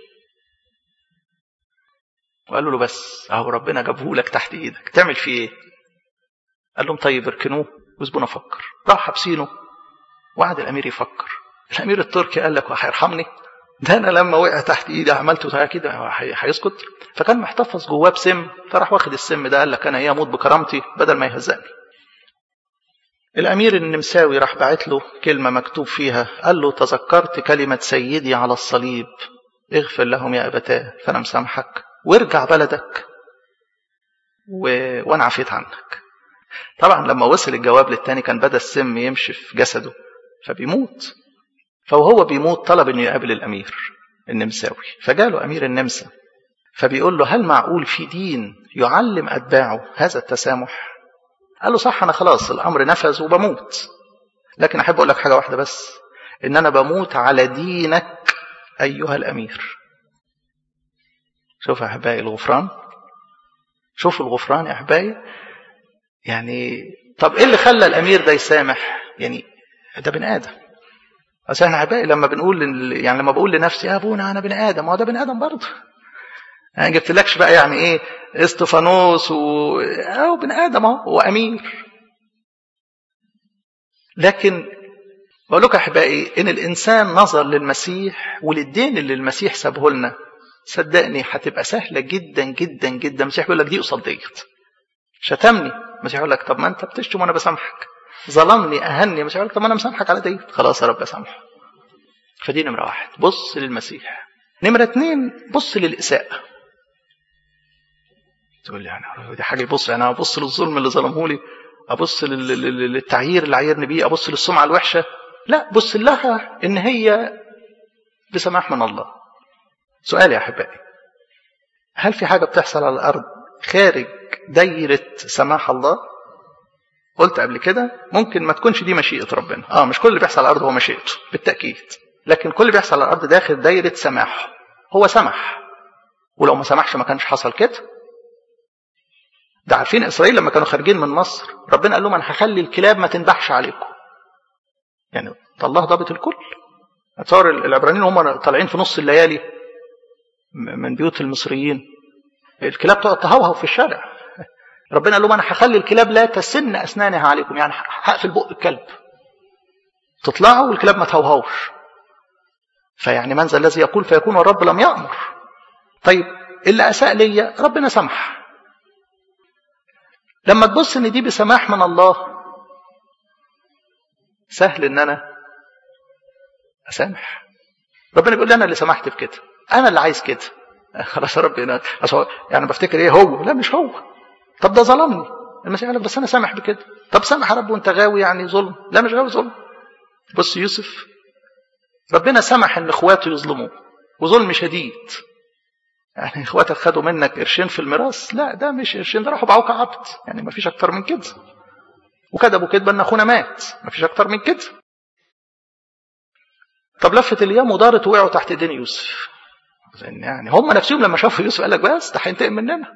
[SPEAKER 1] وقالوا له بس اهو ربنا جابه لك تحت ايدك تعمل فيه ايه قال لهم طيب اركنوه واسيبونا افكر راح حابسينه وقعد الامير يفكر الامير التركي قال لك هيرحمني ده انا لما وقع تحت ايدي عملته كده هيسكت فكان محتفظ جواه بسم فراح واخد السم ده قال لك انا ايه اموت بكرامتي بدل ما يهزقني الامير النمساوي راح باعت له كلمه مكتوب فيها قال له تذكرت كلمه سيدي على الصليب اغفر لهم يا ابتاه فانا مسامحك وارجع بلدك و... وانا عفيت عنك طبعا لما وصل الجواب للتاني كان بدا السم يمشي في جسده فبيموت فوهو بيموت طلب انه يقابل الامير النمساوي فجاله امير النمسا فبيقول له هل معقول في دين يعلم اتباعه هذا التسامح قال له صح انا خلاص الامر نفذ وبموت لكن احب اقول لك حاجه واحده بس ان انا بموت على دينك ايها الامير شوف يا احبائي الغفران شوفوا الغفران يا احبائي يعني طب ايه اللي خلى الامير ده يسامح يعني ده بني ادم اصل احنا احبائي لما بنقول يعني لما بقول لنفسي يا ابونا انا بني ادم هو ده بني ادم برضه انا يعني جبت لكش بقى يعني ايه استفانوس و أو بني ادم اهو وامير لكن بقول لكم احبائي ان الانسان نظر للمسيح وللدين اللي المسيح سابه لنا صدقني هتبقى سهله جدا جدا جدا المسيح بيقول لك دي قصاد ديت شتمني المسيح يقول لك طب ما انت بتشتم وانا بسامحك ظلمني اهني المسيح يقول لك طب ما انا مسامحك على ديت خلاص يا رب اسامحه فدي نمره واحد بص للمسيح نمره اتنين بص للاساءه تقول لي يعني دي حاجه يبص انا ابص للظلم اللي ظلمه لي ابص للتعيير اللي عيرني بيه ابص للسمعه الوحشه لا بص لها ان هي بسماح من الله سؤال يا احبائي هل في حاجه بتحصل على الارض خارج دايره سماح الله قلت قبل كده ممكن ما تكونش دي مشيئه ربنا اه مش كل اللي بيحصل على الارض هو مشيئته بالتاكيد لكن كل اللي بيحصل على الارض داخل دايره سماحه هو سمح ولو ما سمحش ما كانش حصل كده ده عارفين اسرائيل لما كانوا خارجين من مصر ربنا قال لهم انا هخلي الكلاب ما تنبحش عليكم يعني الله ضابط الكل اتصور العبرانيين هم طالعين في نص الليالي من بيوت المصريين الكلاب تقعد تهوهو في الشارع ربنا قال لهم انا هخلي الكلاب لا تسن اسنانها عليكم يعني هقفل بق الكلب تطلعوا والكلاب ما تهوهوش فيعني من ذا الذي يقول فيكون والرب لم يامر طيب اللي اساء ليا ربنا سمح لما تبص ان دي بسماح من الله سهل ان انا اسامح ربنا بيقول لي انا اللي سمحت بكده انا اللي عايز كده خلاص يا رب انا يعني بفتكر ايه هو لا مش هو طب ده ظلمني المسيح قال لك بس انا سامح بكده طب سامح يا رب وانت غاوي يعني ظلم لا مش غاوي ظلم بص يوسف ربنا سمح ان اخواته يظلموه وظلم شديد يعني اخواتك خدوا منك قرشين في الميراث لا ده مش قرشين ده راحوا باعوك عبد يعني ما فيش اكتر من كده وكذبوا كذبه ان اخونا مات ما فيش اكتر من كده طب لفت الايام ودارت وقعوا تحت ايدين يوسف يعني هم نفسهم لما شافوا يوسف قال لك بس ده هينتقم مننا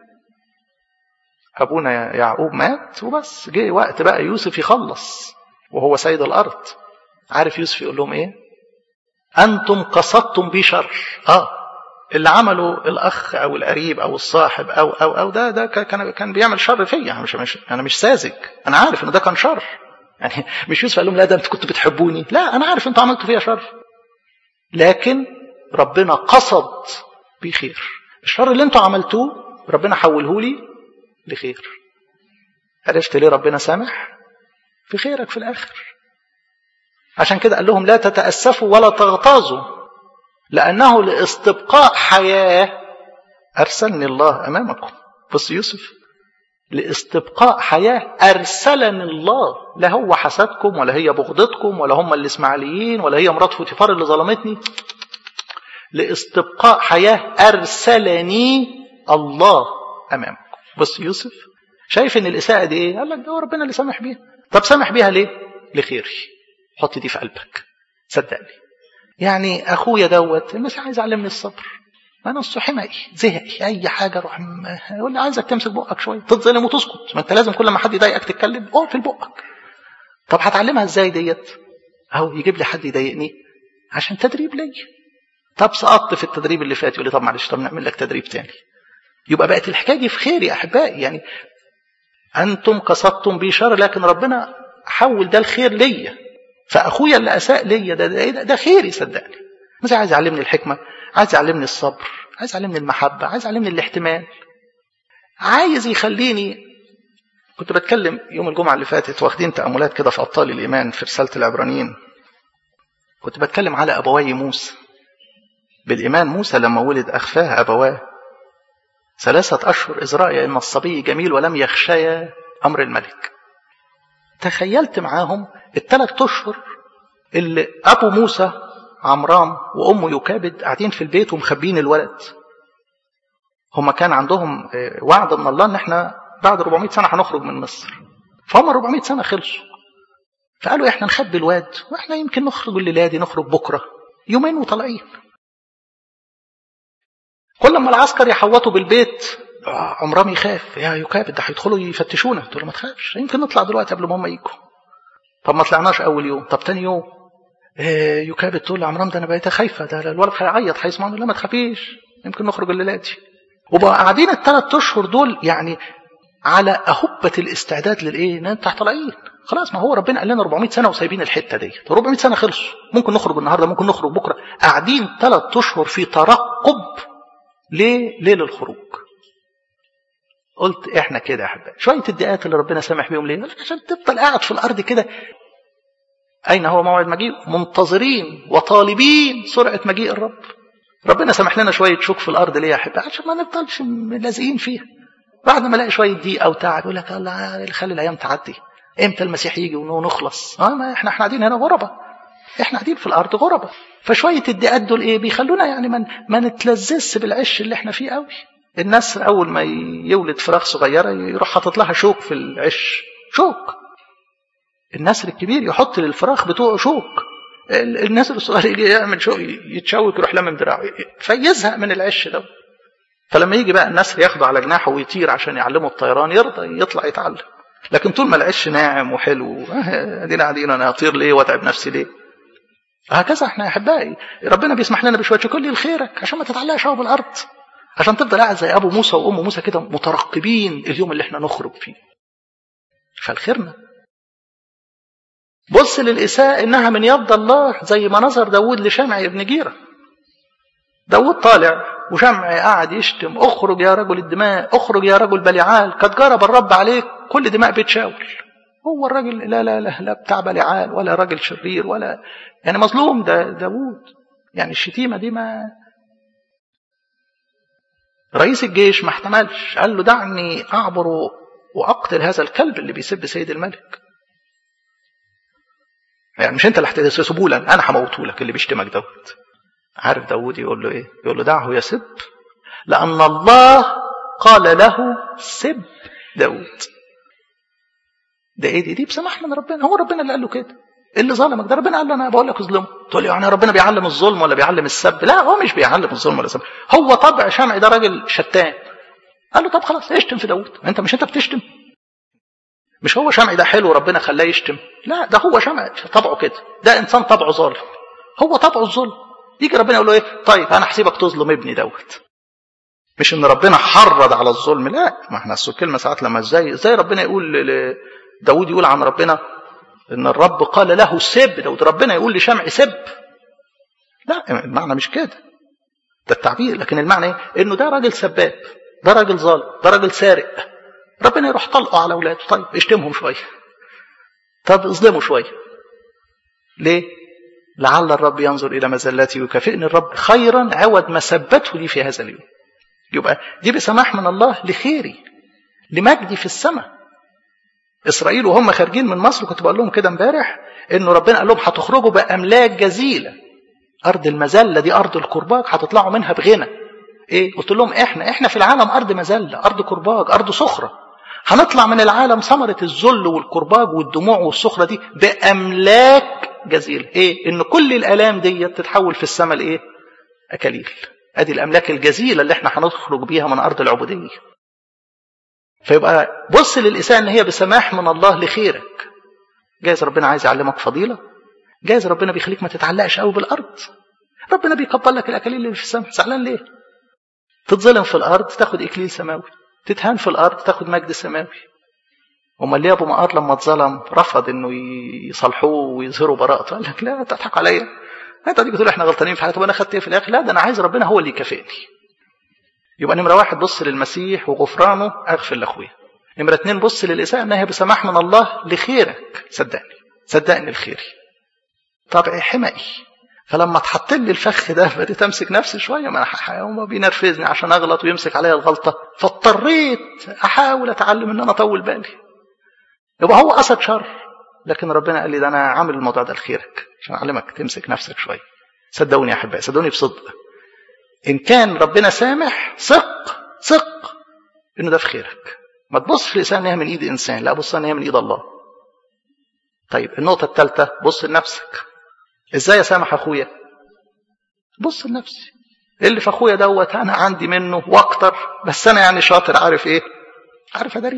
[SPEAKER 1] ابونا يعقوب مات وبس جه وقت بقى يوسف يخلص وهو سيد الارض عارف يوسف يقول لهم ايه انتم قصدتم بي شر اه اللي عمله الاخ او القريب او الصاحب او او او ده ده كان كان بيعمل شر فيا انا مش, مش انا مش ساذج انا عارف ان ده كان شر يعني مش يوسف قال لهم لا ده انتوا كنتوا بتحبوني لا انا عارف انتوا عملتوا فيا شر لكن ربنا قصد بيه خير الشر اللي انتوا عملتوه ربنا حوله لي لخير عرفت ليه ربنا سامح في خيرك في الاخر عشان كده قال لهم لا تتاسفوا ولا تغتاظوا لأنه لاستبقاء حياة أرسلني الله أمامكم بص يوسف لاستبقاء حياة أرسلني الله لا هو حسدكم ولا هي بغضتكم ولا هم الإسماعيليين ولا هي مرات فوتيفار اللي ظلمتني لاستبقاء حياة أرسلني الله أمامكم بص يوسف شايف ان الإساءة دي ايه قال لك ده ربنا اللي سامح بيها طب سامح بيها ليه لخيري حط دي في قلبك صدقني يعني اخويا دوت المسيح عايز يعلمني الصبر ما انا حمقي زهقي اي حاجه اروح يقول لي عايزك تمسك بقك شويه تتظلم وتسكت ما انت لازم كل ما حد يضايقك تتكلم اقفل بقك طب هتعلمها ازاي ديت اهو يجيب لي حد يضايقني عشان تدريب ليا طب سقطت في التدريب اللي فات يقول لي طب معلش طب نعمل لك تدريب تاني يبقى بقت الحكايه دي في خير يا احبائي يعني انتم قصدتم بي شر لكن ربنا حول ده الخير ليا فاخويا اللي اساء ليا ده ده, ده, ده خيري صدقني مش عايز يعلمني الحكمه عايز يعلمني الصبر عايز يعلمني المحبه عايز يعلمني الاحتمال عايز يخليني كنت بتكلم يوم الجمعه اللي فاتت واخدين تاملات كده في ابطال الايمان في رساله العبرانيين كنت بتكلم على ابواي موسى بالايمان موسى لما ولد اخفاه ابواه ثلاثه اشهر اذ راى ان الصبي جميل ولم يخشيا امر الملك تخيلت معاهم الثلاث اشهر اللي ابو موسى عمرام وامه يكابد قاعدين في البيت ومخبين الولد هما كان عندهم وعد من الله ان احنا بعد 400 سنه هنخرج من مصر فهم 400 سنه خلصوا فقالوا احنا نخبي الواد واحنا يمكن نخرج الليله دي نخرج بكره يومين وطالعين كل ما العسكر يحوطوا بالبيت عمرام يخاف يا يكابد ده هيدخلوا يفتشونا تقول له ما تخافش يمكن نطلع دلوقتي قبل ما هم يجوا طب ما طلعناش اول يوم طب تاني يوم إيه يكابد تقول لعمرام ده انا بقيت خايفه ده الولد هيعيط هيسمعنا لا ما تخافيش يمكن نخرج الليله دي وبقى قاعدين الثلاث اشهر دول يعني على اهبه الاستعداد للايه؟ ان انت طالعين خلاص ما هو ربنا قال لنا 400 سنه وسايبين الحته ديت 400 سنه خلصوا ممكن نخرج النهارده ممكن نخرج بكره قاعدين ثلاث اشهر في ترقب ليه؟ ليه للخروج قلت احنا كده يا احبائي شويه الدقات اللي ربنا سامح بيهم ليه؟ عشان تفضل قاعد في الارض كده اين هو موعد مجيء؟ منتظرين وطالبين سرعه مجيء الرب. ربنا سامح لنا شويه شوك في الارض ليه يا احبائي؟ عشان ما نفضلش لازقين فيها. بعد ما الاقي شويه ضيق او تعب يقول لك الله خلي الايام تعدي امتى المسيح يجي ونخلص اه ما احنا احنا قاعدين هنا غربة احنا قاعدين في الارض غربة فشويه الضيقات دول ايه بيخلونا يعني ما ما نتلذذش بالعش اللي احنا فيه قوي النسر اول ما يولد فراخ صغيره يروح حاطط لها شوك في العش شوك النسر الكبير يحط للفراخ بتوعه شوك النسر الصغير يجي يعمل شوك يتشوك يروح لمم دراعه فيزهق من العش ده فلما يجي بقى النسر ياخده على جناحه ويطير عشان يعلمه الطيران يرضى يطلع يتعلم لكن طول ما العش ناعم وحلو ادينا قاعدين انا اطير ليه واتعب نفسي ليه هكذا احنا احبائي ربنا بيسمح لنا بشويه شكر لي لخيرك عشان ما تتعلقش قوي بالارض عشان تفضل قاعد زي ابو موسى وام موسى كده مترقبين اليوم اللي احنا نخرج فيه فالخيرنا بص للإساءة إنها من يد الله زي ما نظر داود لشمع ابن جيرة داود طالع وشمع قاعد يشتم اخرج يا رجل الدماء اخرج يا رجل بلعال قد جرب الرب عليك كل دماء بتشاور هو الراجل لا لا لا لا بتاع بلعال ولا راجل شرير ولا يعني مظلوم ده داوود يعني الشتيمة دي ما رئيس الجيش ما احتملش قال له دعني أعبر وأقتل هذا الكلب اللي بيسب سيد الملك يعني مش انت اللي هتسيبه لك انا هموته لك اللي بيشتمك داود عارف داود يقول له ايه يقول له دعه يسب لان الله قال له سب داود ده ايه دي دي بسماح من ربنا هو ربنا اللي قال له كده اللي ظلمك ده ربنا قال له انا بقول لك اظلمه تقول لي يعني ربنا بيعلم الظلم ولا بيعلم السب لا هو مش بيعلم الظلم ولا السب هو طبع شمعي ده راجل شتان قال له طب خلاص اشتم في داود انت مش انت بتشتم مش هو شمعي ده حلو ربنا خلاه يشتم لا ده هو شمع طبعه كده ده انسان طبعه ظالم هو طبعه الظلم يجي ربنا يقول له ايه طيب انا هسيبك تظلم ابني دوت مش ان ربنا حرض على الظلم لا ما احنا اصل الكلمه ساعات لما ازاي ازاي ربنا يقول داود يقول عن ربنا ان الرب قال له سب داود ربنا يقول لشمع سب لا المعنى مش كده ده التعبير لكن المعنى ايه انه ده راجل سباب ده راجل ظالم ده راجل سارق ربنا يروح طلقه على اولاده طيب اشتمهم شويه طب اظلموا شويه ليه لعل الرب ينظر الى مزلتي ويكافئني الرب خيرا عوض ما ثبته لي في هذا اليوم يبقى دي بسماح من الله لخيري لمجدي في السماء اسرائيل وهم خارجين من مصر كنت بقول لهم كده امبارح انه ربنا قال لهم هتخرجوا باملاك جزيله ارض المذله دي ارض الكرباج هتطلعوا منها بغنى ايه قلت لهم احنا احنا في العالم ارض مذله ارض كرباج ارض صخره هنطلع من العالم ثمره الذل والكرباج والدموع والصخره دي باملاك جزيله ايه ان كل الالام دي تتحول في السماء لايه اكاليل ادي الاملاك الجزيله اللي احنا هنخرج بيها من ارض العبوديه فيبقى بص للإساءة ان هي بسماح من الله لخيرك جايز ربنا عايز يعلمك فضيله جايز ربنا بيخليك ما تتعلقش قوي بالارض ربنا بيقبل لك الاكاليل اللي في السماء زعلان ليه تتظلم في الارض تاخد اكليل سماوي تتهان في الارض تاخد مجد سماوي امال ليه ابو مقار لما اتظلم رفض انه يصالحوه ويظهروا براءته قال لك لا تضحك عليا انت تيجي تقول احنا غلطانين في حياتي وانا خدت ايه في الاخر لا ده انا عايز ربنا هو اللي يكافئني يبقى نمره واحد بص للمسيح وغفرانه اغفر لاخويا نمره اتنين بص للاساءه انها بسماح من الله لخيرك صدقني صدقني الخير طبعي حمقي فلما اتحط لي الفخ ده بديت امسك نفسي شويه ما هو بينرفزني عشان اغلط ويمسك عليا الغلطه فاضطريت احاول اتعلم ان انا اطول بالي يبقى هو قصد شر لكن ربنا قال لي ده انا عامل الموضوع ده لخيرك عشان اعلمك تمسك نفسك شويه صدقوني يا احبائي صدقوني بصدق ان كان ربنا سامح ثق ثق انه ده في خيرك ما تبصش لسان ان هي من ايد انسان لا بص ان هي من ايد الله طيب النقطه الثالثه بص لنفسك ازاي اسامح اخويا بص لنفسي اللي في اخويا دوت انا عندي منه واكتر بس انا يعني شاطر عارف ايه عارف ادري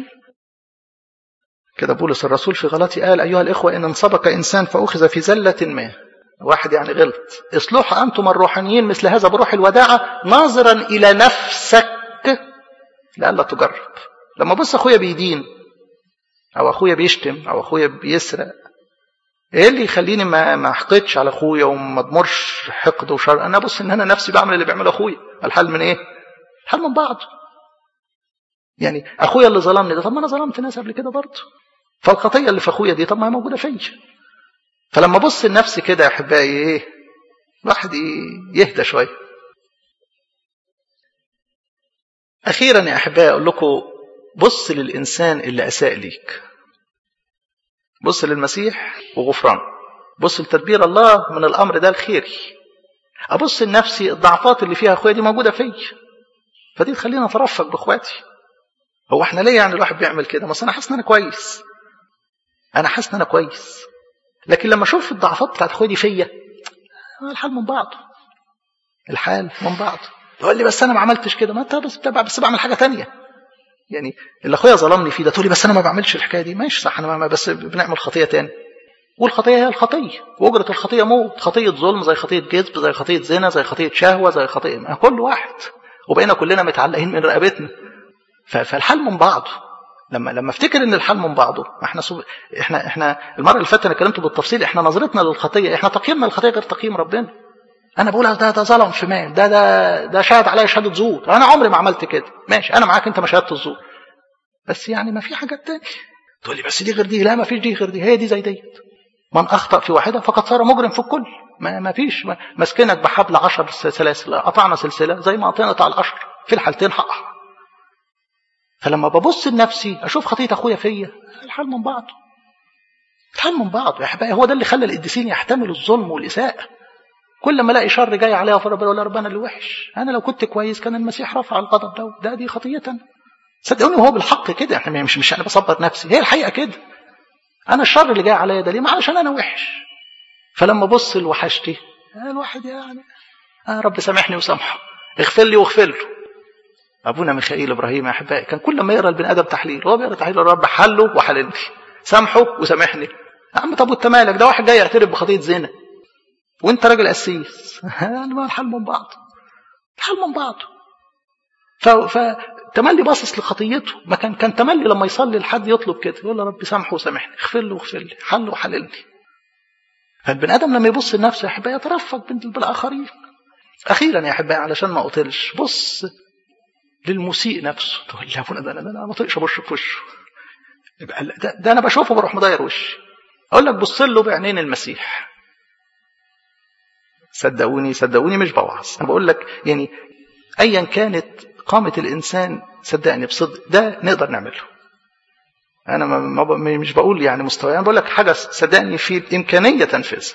[SPEAKER 1] كده بولس الرسول في غلطي قال ايها الاخوه ان انصبك انسان فاخذ في زله ما واحد يعني غلط اصلحوا انتم الروحانيين مثل هذا بروح الوداعه ناظرا الى نفسك لئلا تجرب لما بص اخويا بيدين او اخويا بيشتم او اخويا بيسرق ايه اللي يخليني ما ما احقدش على اخويا وما ادمرش حقد وشر انا بص ان انا نفسي بعمل اللي بيعمله اخويا الحل من ايه الحل من بعض يعني اخويا اللي ظلمني ده طب ما انا ظلمت ناس قبل كده برضه فالخطيه اللي في اخويا دي طب ما هي موجوده فيا فلما ابص لنفسي كده يا احبائي ايه الواحد يهدى شويه اخيرا يا احبائي اقول لكم بص للإنسان اللي أساء ليك بص للمسيح وغفران بص لتدبير الله من الأمر ده الخيري أبص لنفسي الضعفات اللي فيها أخويا دي موجودة فيا فدي تخليني أترفق بإخواتي هو احنا ليه يعني الواحد بيعمل كده؟ بس أنا حاسس إن أنا كويس أنا حاسس إن أنا كويس لكن لما أشوف الضعفات بتاعت أخويا دي فيا الحال من بعضه الحال من بعضه يقول لي بس أنا ما عملتش كده ما أنت بس بس بعمل حاجة تانية يعني اللي اخويا ظلمني فيه ده تقول لي بس انا ما بعملش الحكايه دي ماشي صح انا ما بس بنعمل خطيه تاني والخطيه هي الخطيه واجره الخطيه موت خطيه ظلم زي خطيه كذب زي خطيه زنا زي خطيه شهوه زي خطيه كل واحد وبقينا كلنا متعلقين من رقبتنا فالحل من بعضه لما لما افتكر ان الحل من بعضه احنا صب... احنا احنا المره اللي فاتت انا اتكلمت بالتفصيل احنا نظرتنا للخطيه احنا تقييمنا للخطيه غير تقييم ربنا انا بقول ده ده ظلم في مال ده ده ده شهد عليا شهاده زور انا عمري ما عملت كده ماشي انا معاك انت ما شهدت الزور بس يعني ما في حاجات تانية تقول لي بس دي غير دي لا ما فيش دي غير دي هي دي زي ديت من اخطا في واحده فقد صار مجرم في الكل ما, ما فيش ما مسكنك بحبل عشر سلاسل قطعنا سلسله زي ما قطعنا على العشر في الحالتين حقها فلما ببص لنفسي اشوف خطيه اخويا فيا الحال من بعضه الحال من بعضه يا احبائي هو ده اللي خلى القديسين يحتملوا الظلم والاساءه كل ما الاقي شر جاي عليها فربنا ولا ربنا اللي وحش انا لو كنت كويس كان المسيح رفع الغضب ده ده دي خطيتنا صدقوني هو بالحق كده احنا مش مش انا بصبر نفسي هي الحقيقه كده انا الشر اللي جاي عليا ده ليه ما علشان انا وحش فلما ابص لوحشتي الواحد يعني آه رب سامحني وسامحه اغفر لي واغفر له ابونا ميخائيل ابراهيم يا احبائي كان كل ما يقرا البني ادم تحليل هو بيقرا تحليل الرب حله وحللني سامحه وسامحني يا عم طب وانت مالك ده واحد جاي يعترف بخطيه زنا وانت راجل قسيس ما الحل من بعض الحل من بعض ف... فتملي باصص لخطيته ما كان كان تملي لما يصلي لحد يطلب كده يقول له ربي سامحه وسامحني اغفر له واغفر لي حل وحللني فالبني ادم لما يبص لنفسه يا احبائي يترفق بالاخرين اخيرا يا احبائي علشان ما اطلش بص للمسيء نفسه تقول لي يا ابونا ده انا ده انا ما اطيقش ابص في وشه ده, ده انا بشوفه بروح مضير وشي اقول لك بص له بعينين المسيح صدقوني صدقوني مش بوعظ انا بقول لك يعني ايا كانت قامه الانسان صدقني بصدق ده نقدر نعمله انا ما مش بقول يعني مستوى انا بقول لك حاجه صدقني في امكانيه تنفيذها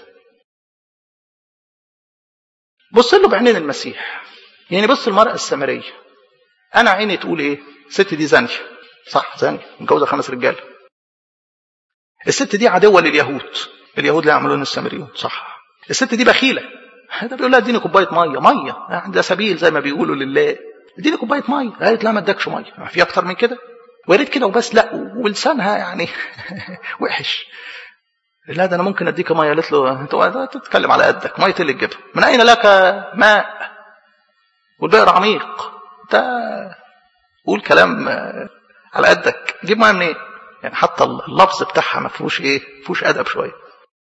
[SPEAKER 1] بص له بعينين المسيح يعني بص المراه السامريه انا عيني تقول ايه الست دي زانيه صح زانيه متجوزه خمس رجاله الست دي عدوه لليهود اليهود لا يعملون السامريون صح الست دي بخيله ده بيقول لها اديني كوبايه ميه ميه ده سبيل زي ما بيقولوا لله اديني كوبايه ميه قالت لا ما ادكش ميه في اكتر من كده ويا ريت كده وبس لا ولسانها يعني وحش لا ده انا ممكن اديك ميه قالت له انت تتكلم على قدك ميه اللي تجيبها من اين لك ماء والبئر عميق ده قول كلام على قدك جيب ميه منين يعني حتى اللفظ بتاعها ما فيهوش ايه ما فيهوش ادب شويه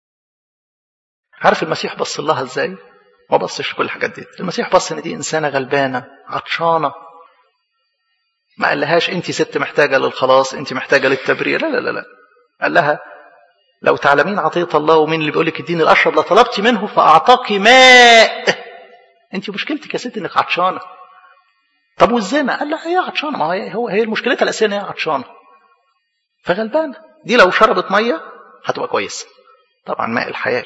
[SPEAKER 1] عارف المسيح بص لها ازاي ما بصش كل الحاجات دي المسيح بص ان دي انسانه غلبانه عطشانه ما قالهاش انت ست محتاجه للخلاص انت محتاجه للتبرير لا لا لا لا قال لها لو تعلمين عطيه الله ومين اللي بيقول لك اديني الاشرب لطلبت منه فاعطاك ماء انت مشكلتك يا ست انك عطشانه طب والزنا قال لها هي عطشانه ما هي هو هي مشكلتها الاساسيه ان هي عطشانه فغلبانه دي لو شربت ميه هتبقى كويسه طبعا ماء الحياه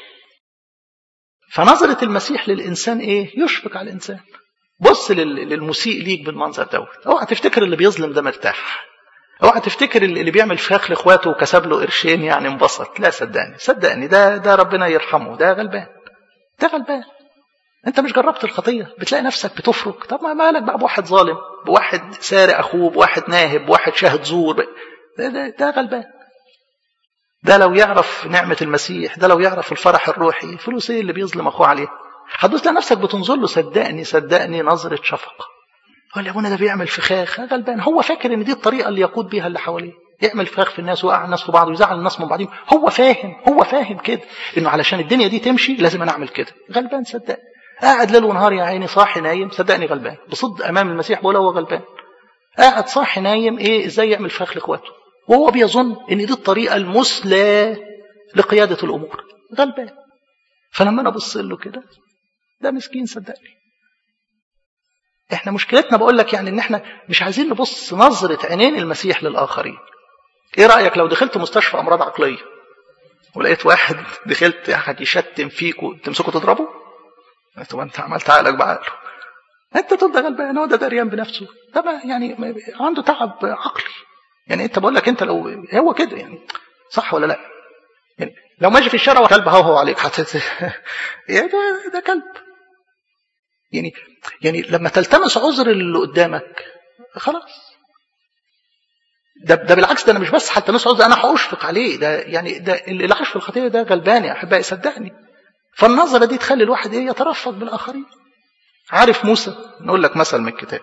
[SPEAKER 1] فنظرة المسيح للإنسان إيه؟ يشفق على الإنسان. بص للمسيء ليك بالمنظر دوت. اوعى تفتكر اللي بيظلم ده مرتاح. اوعى تفتكر اللي بيعمل فخ لاخواته وكسب له قرشين يعني انبسط. لا صدقني صدقني ده ده ربنا يرحمه ده غلبان. ده غلبان. انت مش جربت الخطيه بتلاقي نفسك بتفرك طب ما مالك بقى بواحد ظالم بواحد سارق اخوه بواحد ناهب بواحد شاهد زور ده, ده, ده غلبان ده لو يعرف نعمة المسيح ده لو يعرف الفرح الروحي فلوس ايه اللي بيظلم اخوه عليه هتدوس تلاقي نفسك بتنظر له صدقني صدقني نظرة شفقة يقول يا ابونا ده بيعمل فخاخ غلبان هو فاكر ان دي الطريقة اللي يقود بيها اللي حواليه يعمل فخاخ في الناس ويوقع الناس في بعض ويزعل الناس من بعضهم هو فاهم هو فاهم كده انه علشان الدنيا دي تمشي لازم انا اعمل كده غلبان صدقني قاعد ليل ونهار يا عيني صاحي نايم صدقني غلبان بصد امام المسيح بقول هو غلبان قاعد صاحي نايم ايه ازاي يعمل فخ لاخواته وهو بيظن ان دي الطريقه المثلى لقياده الامور غلبان فلما انا ابص له كده ده مسكين صدقني احنا مشكلتنا بقول لك يعني ان احنا مش عايزين نبص نظرة عينين المسيح للآخرين ايه رأيك لو دخلت مستشفى أمراض عقلية ولقيت واحد دخلت احد يشتم فيك وتمسكه تضربه طب انت عملت عقلك بعقله انت تفضل غلبان هو ده دريان بنفسه ده ما يعني عنده تعب عقلي يعني انت بقول لك انت لو هو كده يعني صح ولا لا يعني لو ماشي في الشارع وكلب هو عليك حتى يعني ده, ده كلب يعني يعني لما تلتمس عذر اللي قدامك خلاص ده ده بالعكس ده انا مش بس حتى ناس عذر انا هاشفق عليه ده يعني ده اللي عاش في الخطيه ده غلبان يا احبائي صدقني فالنظره دي تخلي الواحد ايه يترفق بالاخرين عارف موسى نقول لك مثل من الكتاب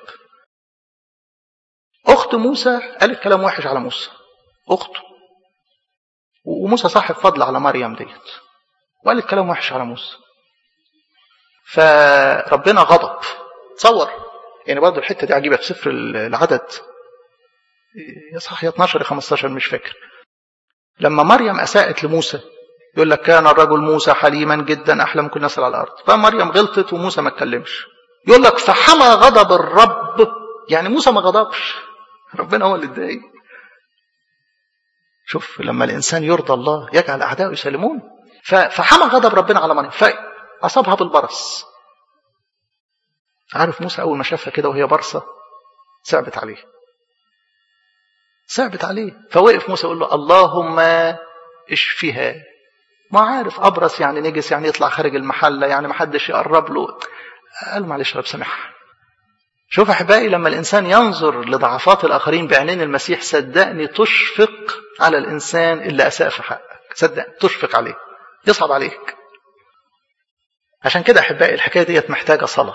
[SPEAKER 1] اخت موسى قالت كلام وحش على موسى اخته وموسى صاحب فضل على مريم ديت وقالت كلام وحش على موسى فربنا غضب تصور يعني برضه الحته دي عجيبه في سفر العدد صح 12 يا 15 مش فاكر لما مريم اساءت لموسى يقول لك كان الرجل موسى حليما جدا احلى من كل الناس على الارض فمريم غلطت وموسى ما اتكلمش يقول لك فحمى غضب الرب يعني موسى ما غضبش ربنا هو اللي اتضايق شوف لما الانسان يرضى الله يجعل اعدائه يسلمون فحمى غضب ربنا على مريم فاصابها بالبرص عارف موسى اول ما شافها كده وهي برصه صعبت عليه صعبت عليه فوقف موسى يقول له اللهم اشفها ما عارف ابرص يعني نجس يعني يطلع خارج المحله يعني ما حدش يقرب له قال معلش رب سامحها شوف احبائي لما الانسان ينظر لضعفات الاخرين بعينين المسيح صدقني تشفق على الانسان اللي اساء في حقك صدقني تشفق عليه يصعب عليك عشان كده احبائي الحكايه ديت محتاجه صلاه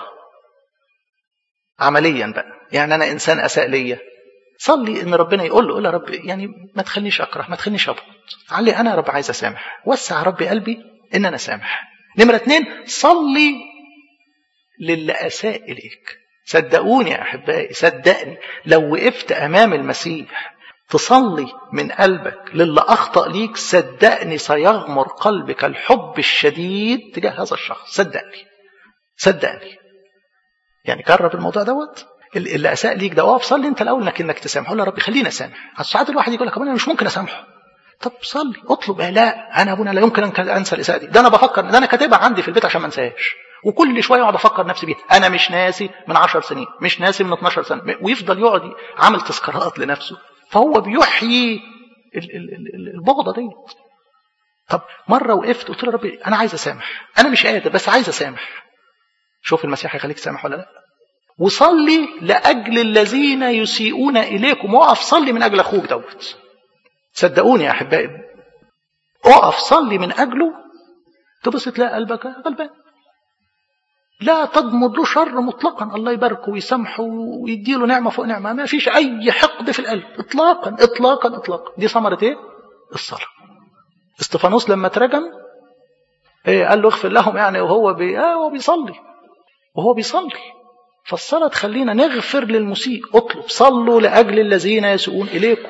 [SPEAKER 1] عمليا بقى يعني انا انسان اساء ليا صلي ان ربنا يقول له قول يا رب يعني ما تخلينيش اكره ما تخلينيش ابغض علي انا يا رب عايز اسامح وسع ربي قلبي ان انا سامح نمره اتنين صلي للي اساء اليك صدقوني يا احبائي صدقني لو وقفت امام المسيح تصلي من قلبك للي اخطا ليك صدقني سيغمر قلبك الحب الشديد تجاه هذا الشخص صدقني صدقني يعني جرب الموضوع دوت اللي اساء ليك ده اقف صلي انت الاول انك انك تسامحه قول يا رب خليني اسامح ساعات الواحد يقول لك انا مش ممكن اسامحه طب صلي اطلب لا انا ابونا لا يمكن ان انسى الاساءه دي ده انا بفكر ده انا كاتبها عندي في البيت عشان ما انساهاش وكل شويه اقعد افكر نفسي بيها انا مش ناسي من 10 سنين مش ناسي من 12 سنه ويفضل يقعد عامل تذكارات لنفسه فهو بيحيي البغضه دي طب مره وقفت قلت له ربي انا عايز اسامح انا مش قادر بس عايز اسامح شوف المسيح هيخليك تسامح ولا لا وصلي لاجل الذين يسيئون اليكم واقف صلي من اجل اخوك دوت صدقوني يا احبائي اقف صلي من اجله تبص تلاقي قلبك غلبان لا تضمد له شر مطلقا الله يباركه ويسامحه ويديله نعمه فوق نعمه ما فيش اي حقد في القلب اطلاقا اطلاقا اطلاقا دي ثمره ايه الصلاه استفانوس لما ترجم إيه قال له اغفر لهم يعني وهو بي... آه هو بيصلي وهو بيصلي فالصلاة تخلينا نغفر للمسيء اطلب صلوا لأجل الذين يسوءون إليكم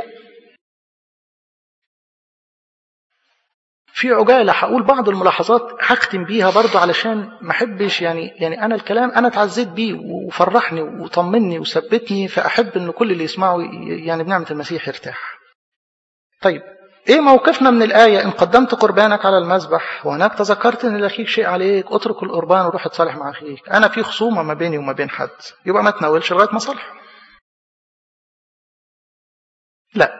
[SPEAKER 1] في عجالة هقول بعض الملاحظات هختم بيها برضو علشان ما احبش يعني يعني أنا الكلام أنا اتعزيت بيه وفرحني وطمني وثبتني فأحب إن كل اللي يسمعه يعني بنعمة المسيح يرتاح. طيب ايه موقفنا من الآية إن قدمت قربانك على المذبح وهناك تذكرت إن لأخيك شيء عليك اترك القربان وروح اتصالح مع أخيك أنا في خصومة ما بيني وما بين حد يبقى ما تناولش لغاية ما صالحه لا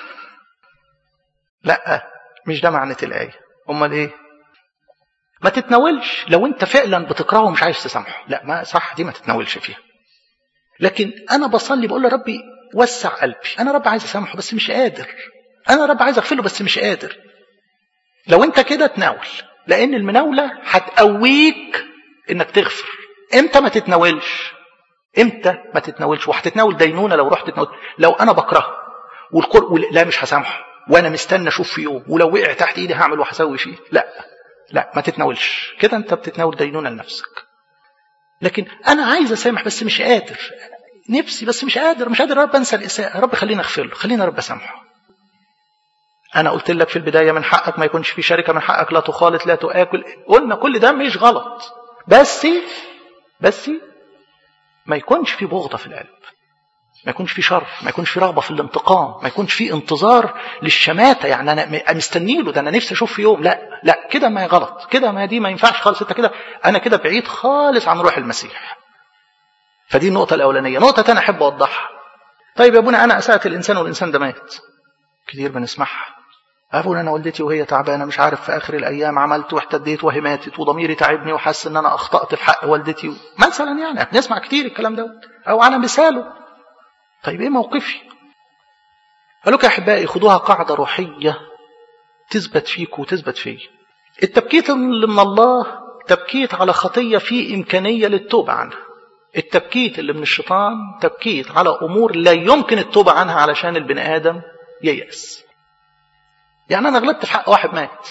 [SPEAKER 1] لا مش ده معنى الآية أمال إيه ما تتناولش لو أنت فعلا بتكرهه ومش عايز تسامحه لا ما صح دي ما تتناولش فيها لكن أنا بصلي بقول لربي وسع قلبي أنا رب عايز أسامحه بس مش قادر انا رب عايز اغفر له بس مش قادر لو انت كده تناول لان المناوله هتقويك انك تغفر امتى ما تتناولش امتى ما تتناولش وهتتناول دينونه لو رحت تتناول لو انا بكرهه والكر لا مش هسامحه وانا مستنى اشوف في يوم ولو وقع تحت ايدي هعمل وهسوي فيه لا لا ما تتناولش كده انت بتتناول دينونه لنفسك لكن انا عايز اسامح بس مش قادر نفسي بس مش قادر مش قادر يا رب انسى الاساءه رب خليني اغفر له خليني يا رب اسامحه أنا قلت لك في البداية من حقك ما يكونش في شركة من حقك لا تخالط لا تآكل قلنا كل ده مش غلط بس بس ما يكونش في بغضة في القلب ما يكونش في شر ما يكونش في رغبة في الانتقام ما يكونش في انتظار للشماتة يعني أنا مستني له ده أنا نفسي أشوف في يوم لا لا كده ما غلط كده ما دي ما ينفعش خالص أنت كده أنا كده بعيد خالص عن روح المسيح فدي النقطة الأولانية نقطة تانية أحب أوضحها طيب يا ابونا أنا أسأت الإنسان والإنسان ده مات كتير بنسمعها أبونا أنا والدتي وهي تعبانة مش عارف في آخر الأيام عملت واحتديت وهي ماتت وضميري تعبني وحس إن أنا أخطأت في حق والدتي مثلا يعني بنسمع كتير الكلام ده أو على مثاله طيب إيه موقفي؟ قالوا يا أحبائي خدوها قاعدة روحية تثبت فيك وتثبت فيا التبكيت اللي من الله تبكيت على خطية في إمكانية للتوبة عنها التبكيت اللي من الشيطان تبكيت على أمور لا يمكن التوبة عنها علشان البني آدم ييأس يعني أنا غلطت في حق واحد مات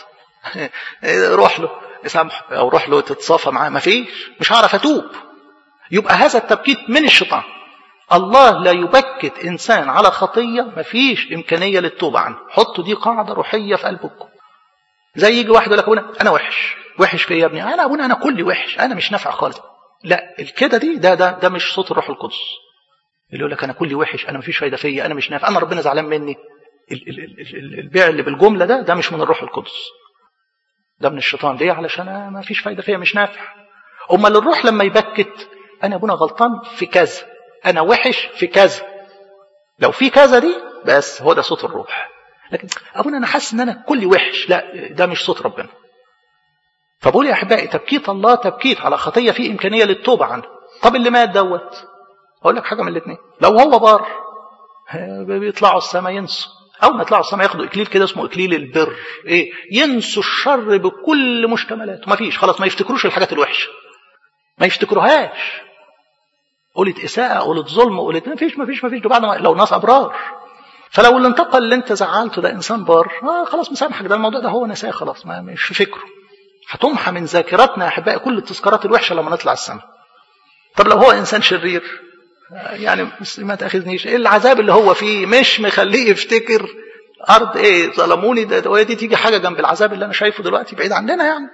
[SPEAKER 1] روح له سامحه أو روح له تتصافى معاه ما فيش مش هعرف أتوب يبقى هذا التبكيت من الشيطان الله لا يبكت إنسان على خطية ما فيش إمكانية للتوبة عنه حطوا دي قاعدة روحية في قلبكم زي يجي واحد يقول لك أبونا أنا وحش وحش في إيه يا ابني أنا أبونا أنا كلي وحش أنا مش نافع خالص لا الكده دي ده ده ده مش صوت الروح القدس اللي يقول لك انا كلي وحش انا مفيش فايده فيا انا مش نافع انا ربنا زعلان مني ال ال ال البيع اللي بالجمله ده ده مش من الروح القدس ده من الشيطان ليه علشان ما فيش فايده فيا مش نافع امال الروح لما يبكت انا ابونا غلطان في كذا انا وحش في كذا لو في كذا دي بس هو ده صوت الروح لكن ابونا انا حاسس ان انا كلي وحش لا ده مش صوت ربنا فبقول يا احبائي تبكيت الله تبكيت على خطيه في امكانيه للتوبه عنه طب اللي مات دوت اقول لك حاجه من الاثنين لو هو بار بيطلعوا السماء ينسوا اول ما يطلعوا السماء ياخدوا اكليل كده اسمه اكليل البر ايه ينسوا الشر بكل مشتملاته ما فيش خلاص ما يفتكروش الحاجات الوحشه ما يفتكروهاش قلت اساءه قلت ظلم قلت ما فيش ما فيش ما فيش بعد ما لو ناس ابرار فلو اللي انتقل اللي انت زعلته ده انسان بار اه خلاص مسامحك ده الموضوع ده هو نساه خلاص ما مش في فكره هتمحى من ذاكرتنا يا احبائي كل التذكارات الوحشه لما نطلع السماء طب لو هو انسان شرير يعني ما تاخذنيش ايه العذاب اللي هو فيه مش مخليه يفتكر ارض ايه ظلموني ده وهي دي تيجي حاجه جنب العذاب اللي انا شايفه دلوقتي بعيد عننا يعني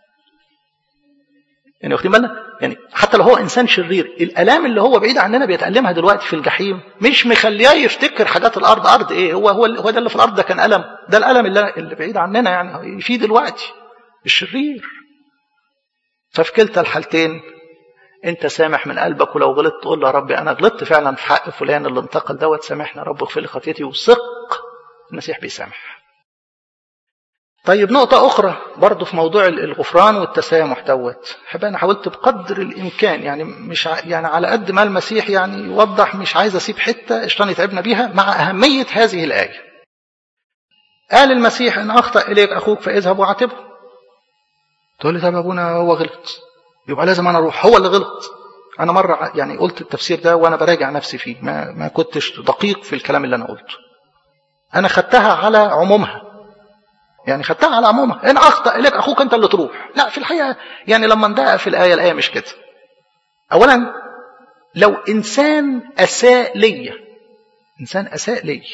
[SPEAKER 1] يعني واخدين بالنا يعني حتى لو هو انسان شرير الالام اللي هو بعيد عننا بيتالمها دلوقتي في الجحيم مش مخليه يفتكر حاجات الارض ارض ايه هو هو هو ده اللي في الارض ده كان الم ده الالم اللي, اللي بعيد عننا يعني في دلوقتي الشرير ففي كلتا الحالتين انت سامح من قلبك ولو غلطت تقول له يا ربي انا غلطت فعلا في حق فلان اللي انتقل دوت سامحني يا رب اغفر لي خطيتي وثق المسيح بيسامح طيب نقطة أخرى برضه في موضوع الغفران والتسامح دوت حبا أنا حاولت بقدر الإمكان يعني مش ع... يعني على قد ما المسيح يعني يوضح مش عايز أسيب حتة الشيطان يتعبنا بيها مع أهمية هذه الآية. قال المسيح إن أخطأ إليك أخوك فاذهب وعاتبه. تقول لي طب أبونا هو غلط يبقى لازم أنا أروح هو اللي غلط. أنا مرة يعني قلت التفسير ده وأنا براجع نفسي فيه ما ما كنتش دقيق في الكلام اللي أنا قلته. أنا خدتها على عمومها يعني خدتها على عمومها ان اخطا اليك اخوك انت اللي تروح لا في الحقيقه يعني لما ندقق في الايه الايه مش كده اولا لو انسان اساء ليا انسان اساء ليا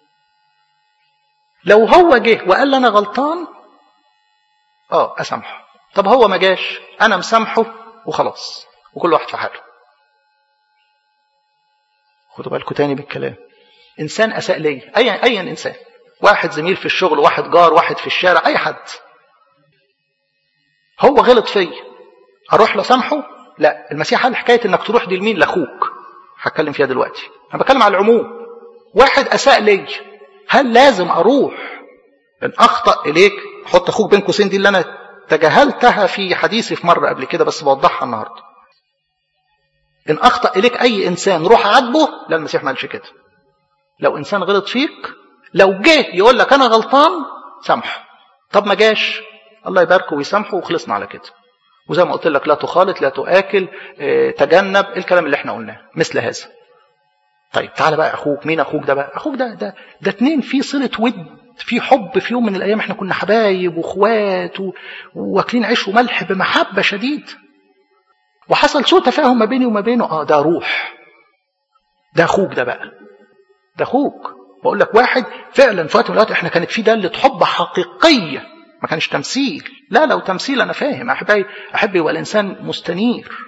[SPEAKER 1] لو هو جه وقال لي انا غلطان اه اسامحه طب هو ما جاش انا مسامحه وخلاص وكل واحد في حاله خدوا بالكم تاني بالكلام انسان اساء ليا اي اي انسان واحد زميل في الشغل واحد جار واحد في الشارع اي حد هو غلط فيا اروح له سامحه لا المسيح قال حكايه انك تروح دي لمين لاخوك هتكلم فيها دلوقتي انا بتكلم على العموم واحد اساء لي هل لازم اروح ان اخطا اليك حط اخوك بين قوسين دي اللي انا تجاهلتها في حديثي في مره قبل كده بس بوضحها النهارده ان اخطا اليك اي انسان روح عاتبه لا المسيح ما قالش كده لو انسان غلط فيك لو جه يقول لك انا غلطان سامحه طب ما جاش الله يباركه ويسامحه وخلصنا على كده وزي ما قلت لك لا تخالط لا تآكل اه تجنب الكلام اللي احنا قلناه مثل هذا طيب تعالى بقى اخوك مين اخوك ده بقى اخوك ده ده ده اتنين في صله ود في حب في يوم من الايام احنا كنا حبايب واخوات واكلين عيش وملح بمحبه شديد وحصل سوء تفاهم ما بيني وما بينه اه ده روح ده اخوك ده بقى ده اخوك بقول لك واحد فعلا في وقت من الاوقات احنا كانت في داله حب حقيقيه ما كانش تمثيل لا لو تمثيل انا فاهم احبائي احب يبقى الانسان مستنير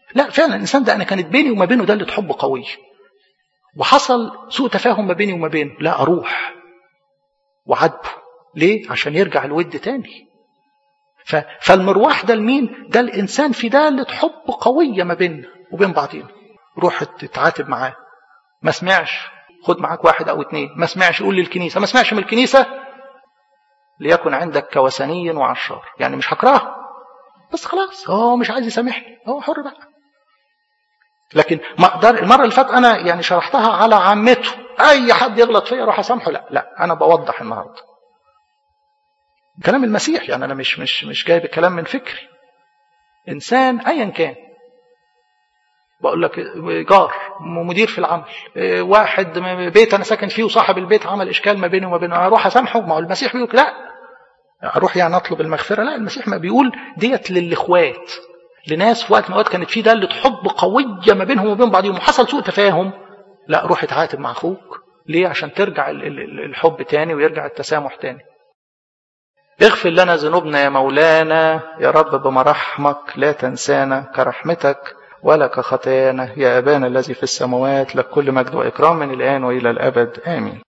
[SPEAKER 1] لا فعلا الانسان ده انا كانت بيني وما بينه داله حب قويه وحصل سوء تفاهم ما بيني وما بينه لا اروح وعاتبه ليه عشان يرجع الود تاني فالمروح ده لمين ده الانسان في داله حب قويه ما بيننا وبين بعضينا روح تتعاتب معاه ما سمعش خد معاك واحد او اتنين ما سمعش قول للكنيسه ما سمعش من الكنيسه ليكن عندك كوثني وعشار يعني مش هكرهه بس خلاص هو مش عايز يسامحني هو حر بقى لكن ما اقدر المره اللي فاتت انا يعني شرحتها على عامته اي حد يغلط فيا اروح اسامحه لا لا انا بوضح النهارده كلام المسيح يعني انا مش مش مش جايب الكلام من فكري انسان ايا كان بقول لك جار مدير في العمل واحد بيت انا ساكن فيه وصاحب البيت عمل اشكال ما بيني وما بينه اروح اسامحه ما هو المسيح بيقول لا اروح يعني اطلب المغفره لا المسيح ما بيقول ديت للاخوات لناس في وقت من الاوقات كانت في داله حب قويه ما بينهم وبين بعضهم وحصل سوء تفاهم لا روح اتعاتب مع اخوك ليه عشان ترجع الحب تاني ويرجع التسامح تاني اغفر لنا ذنوبنا يا مولانا يا رب بمراحمك لا تنسانا كرحمتك ولا كخطايانا يا أبانا الذي في السماوات لك كل مجد وإكرام من الآن وإلى الأبد آمين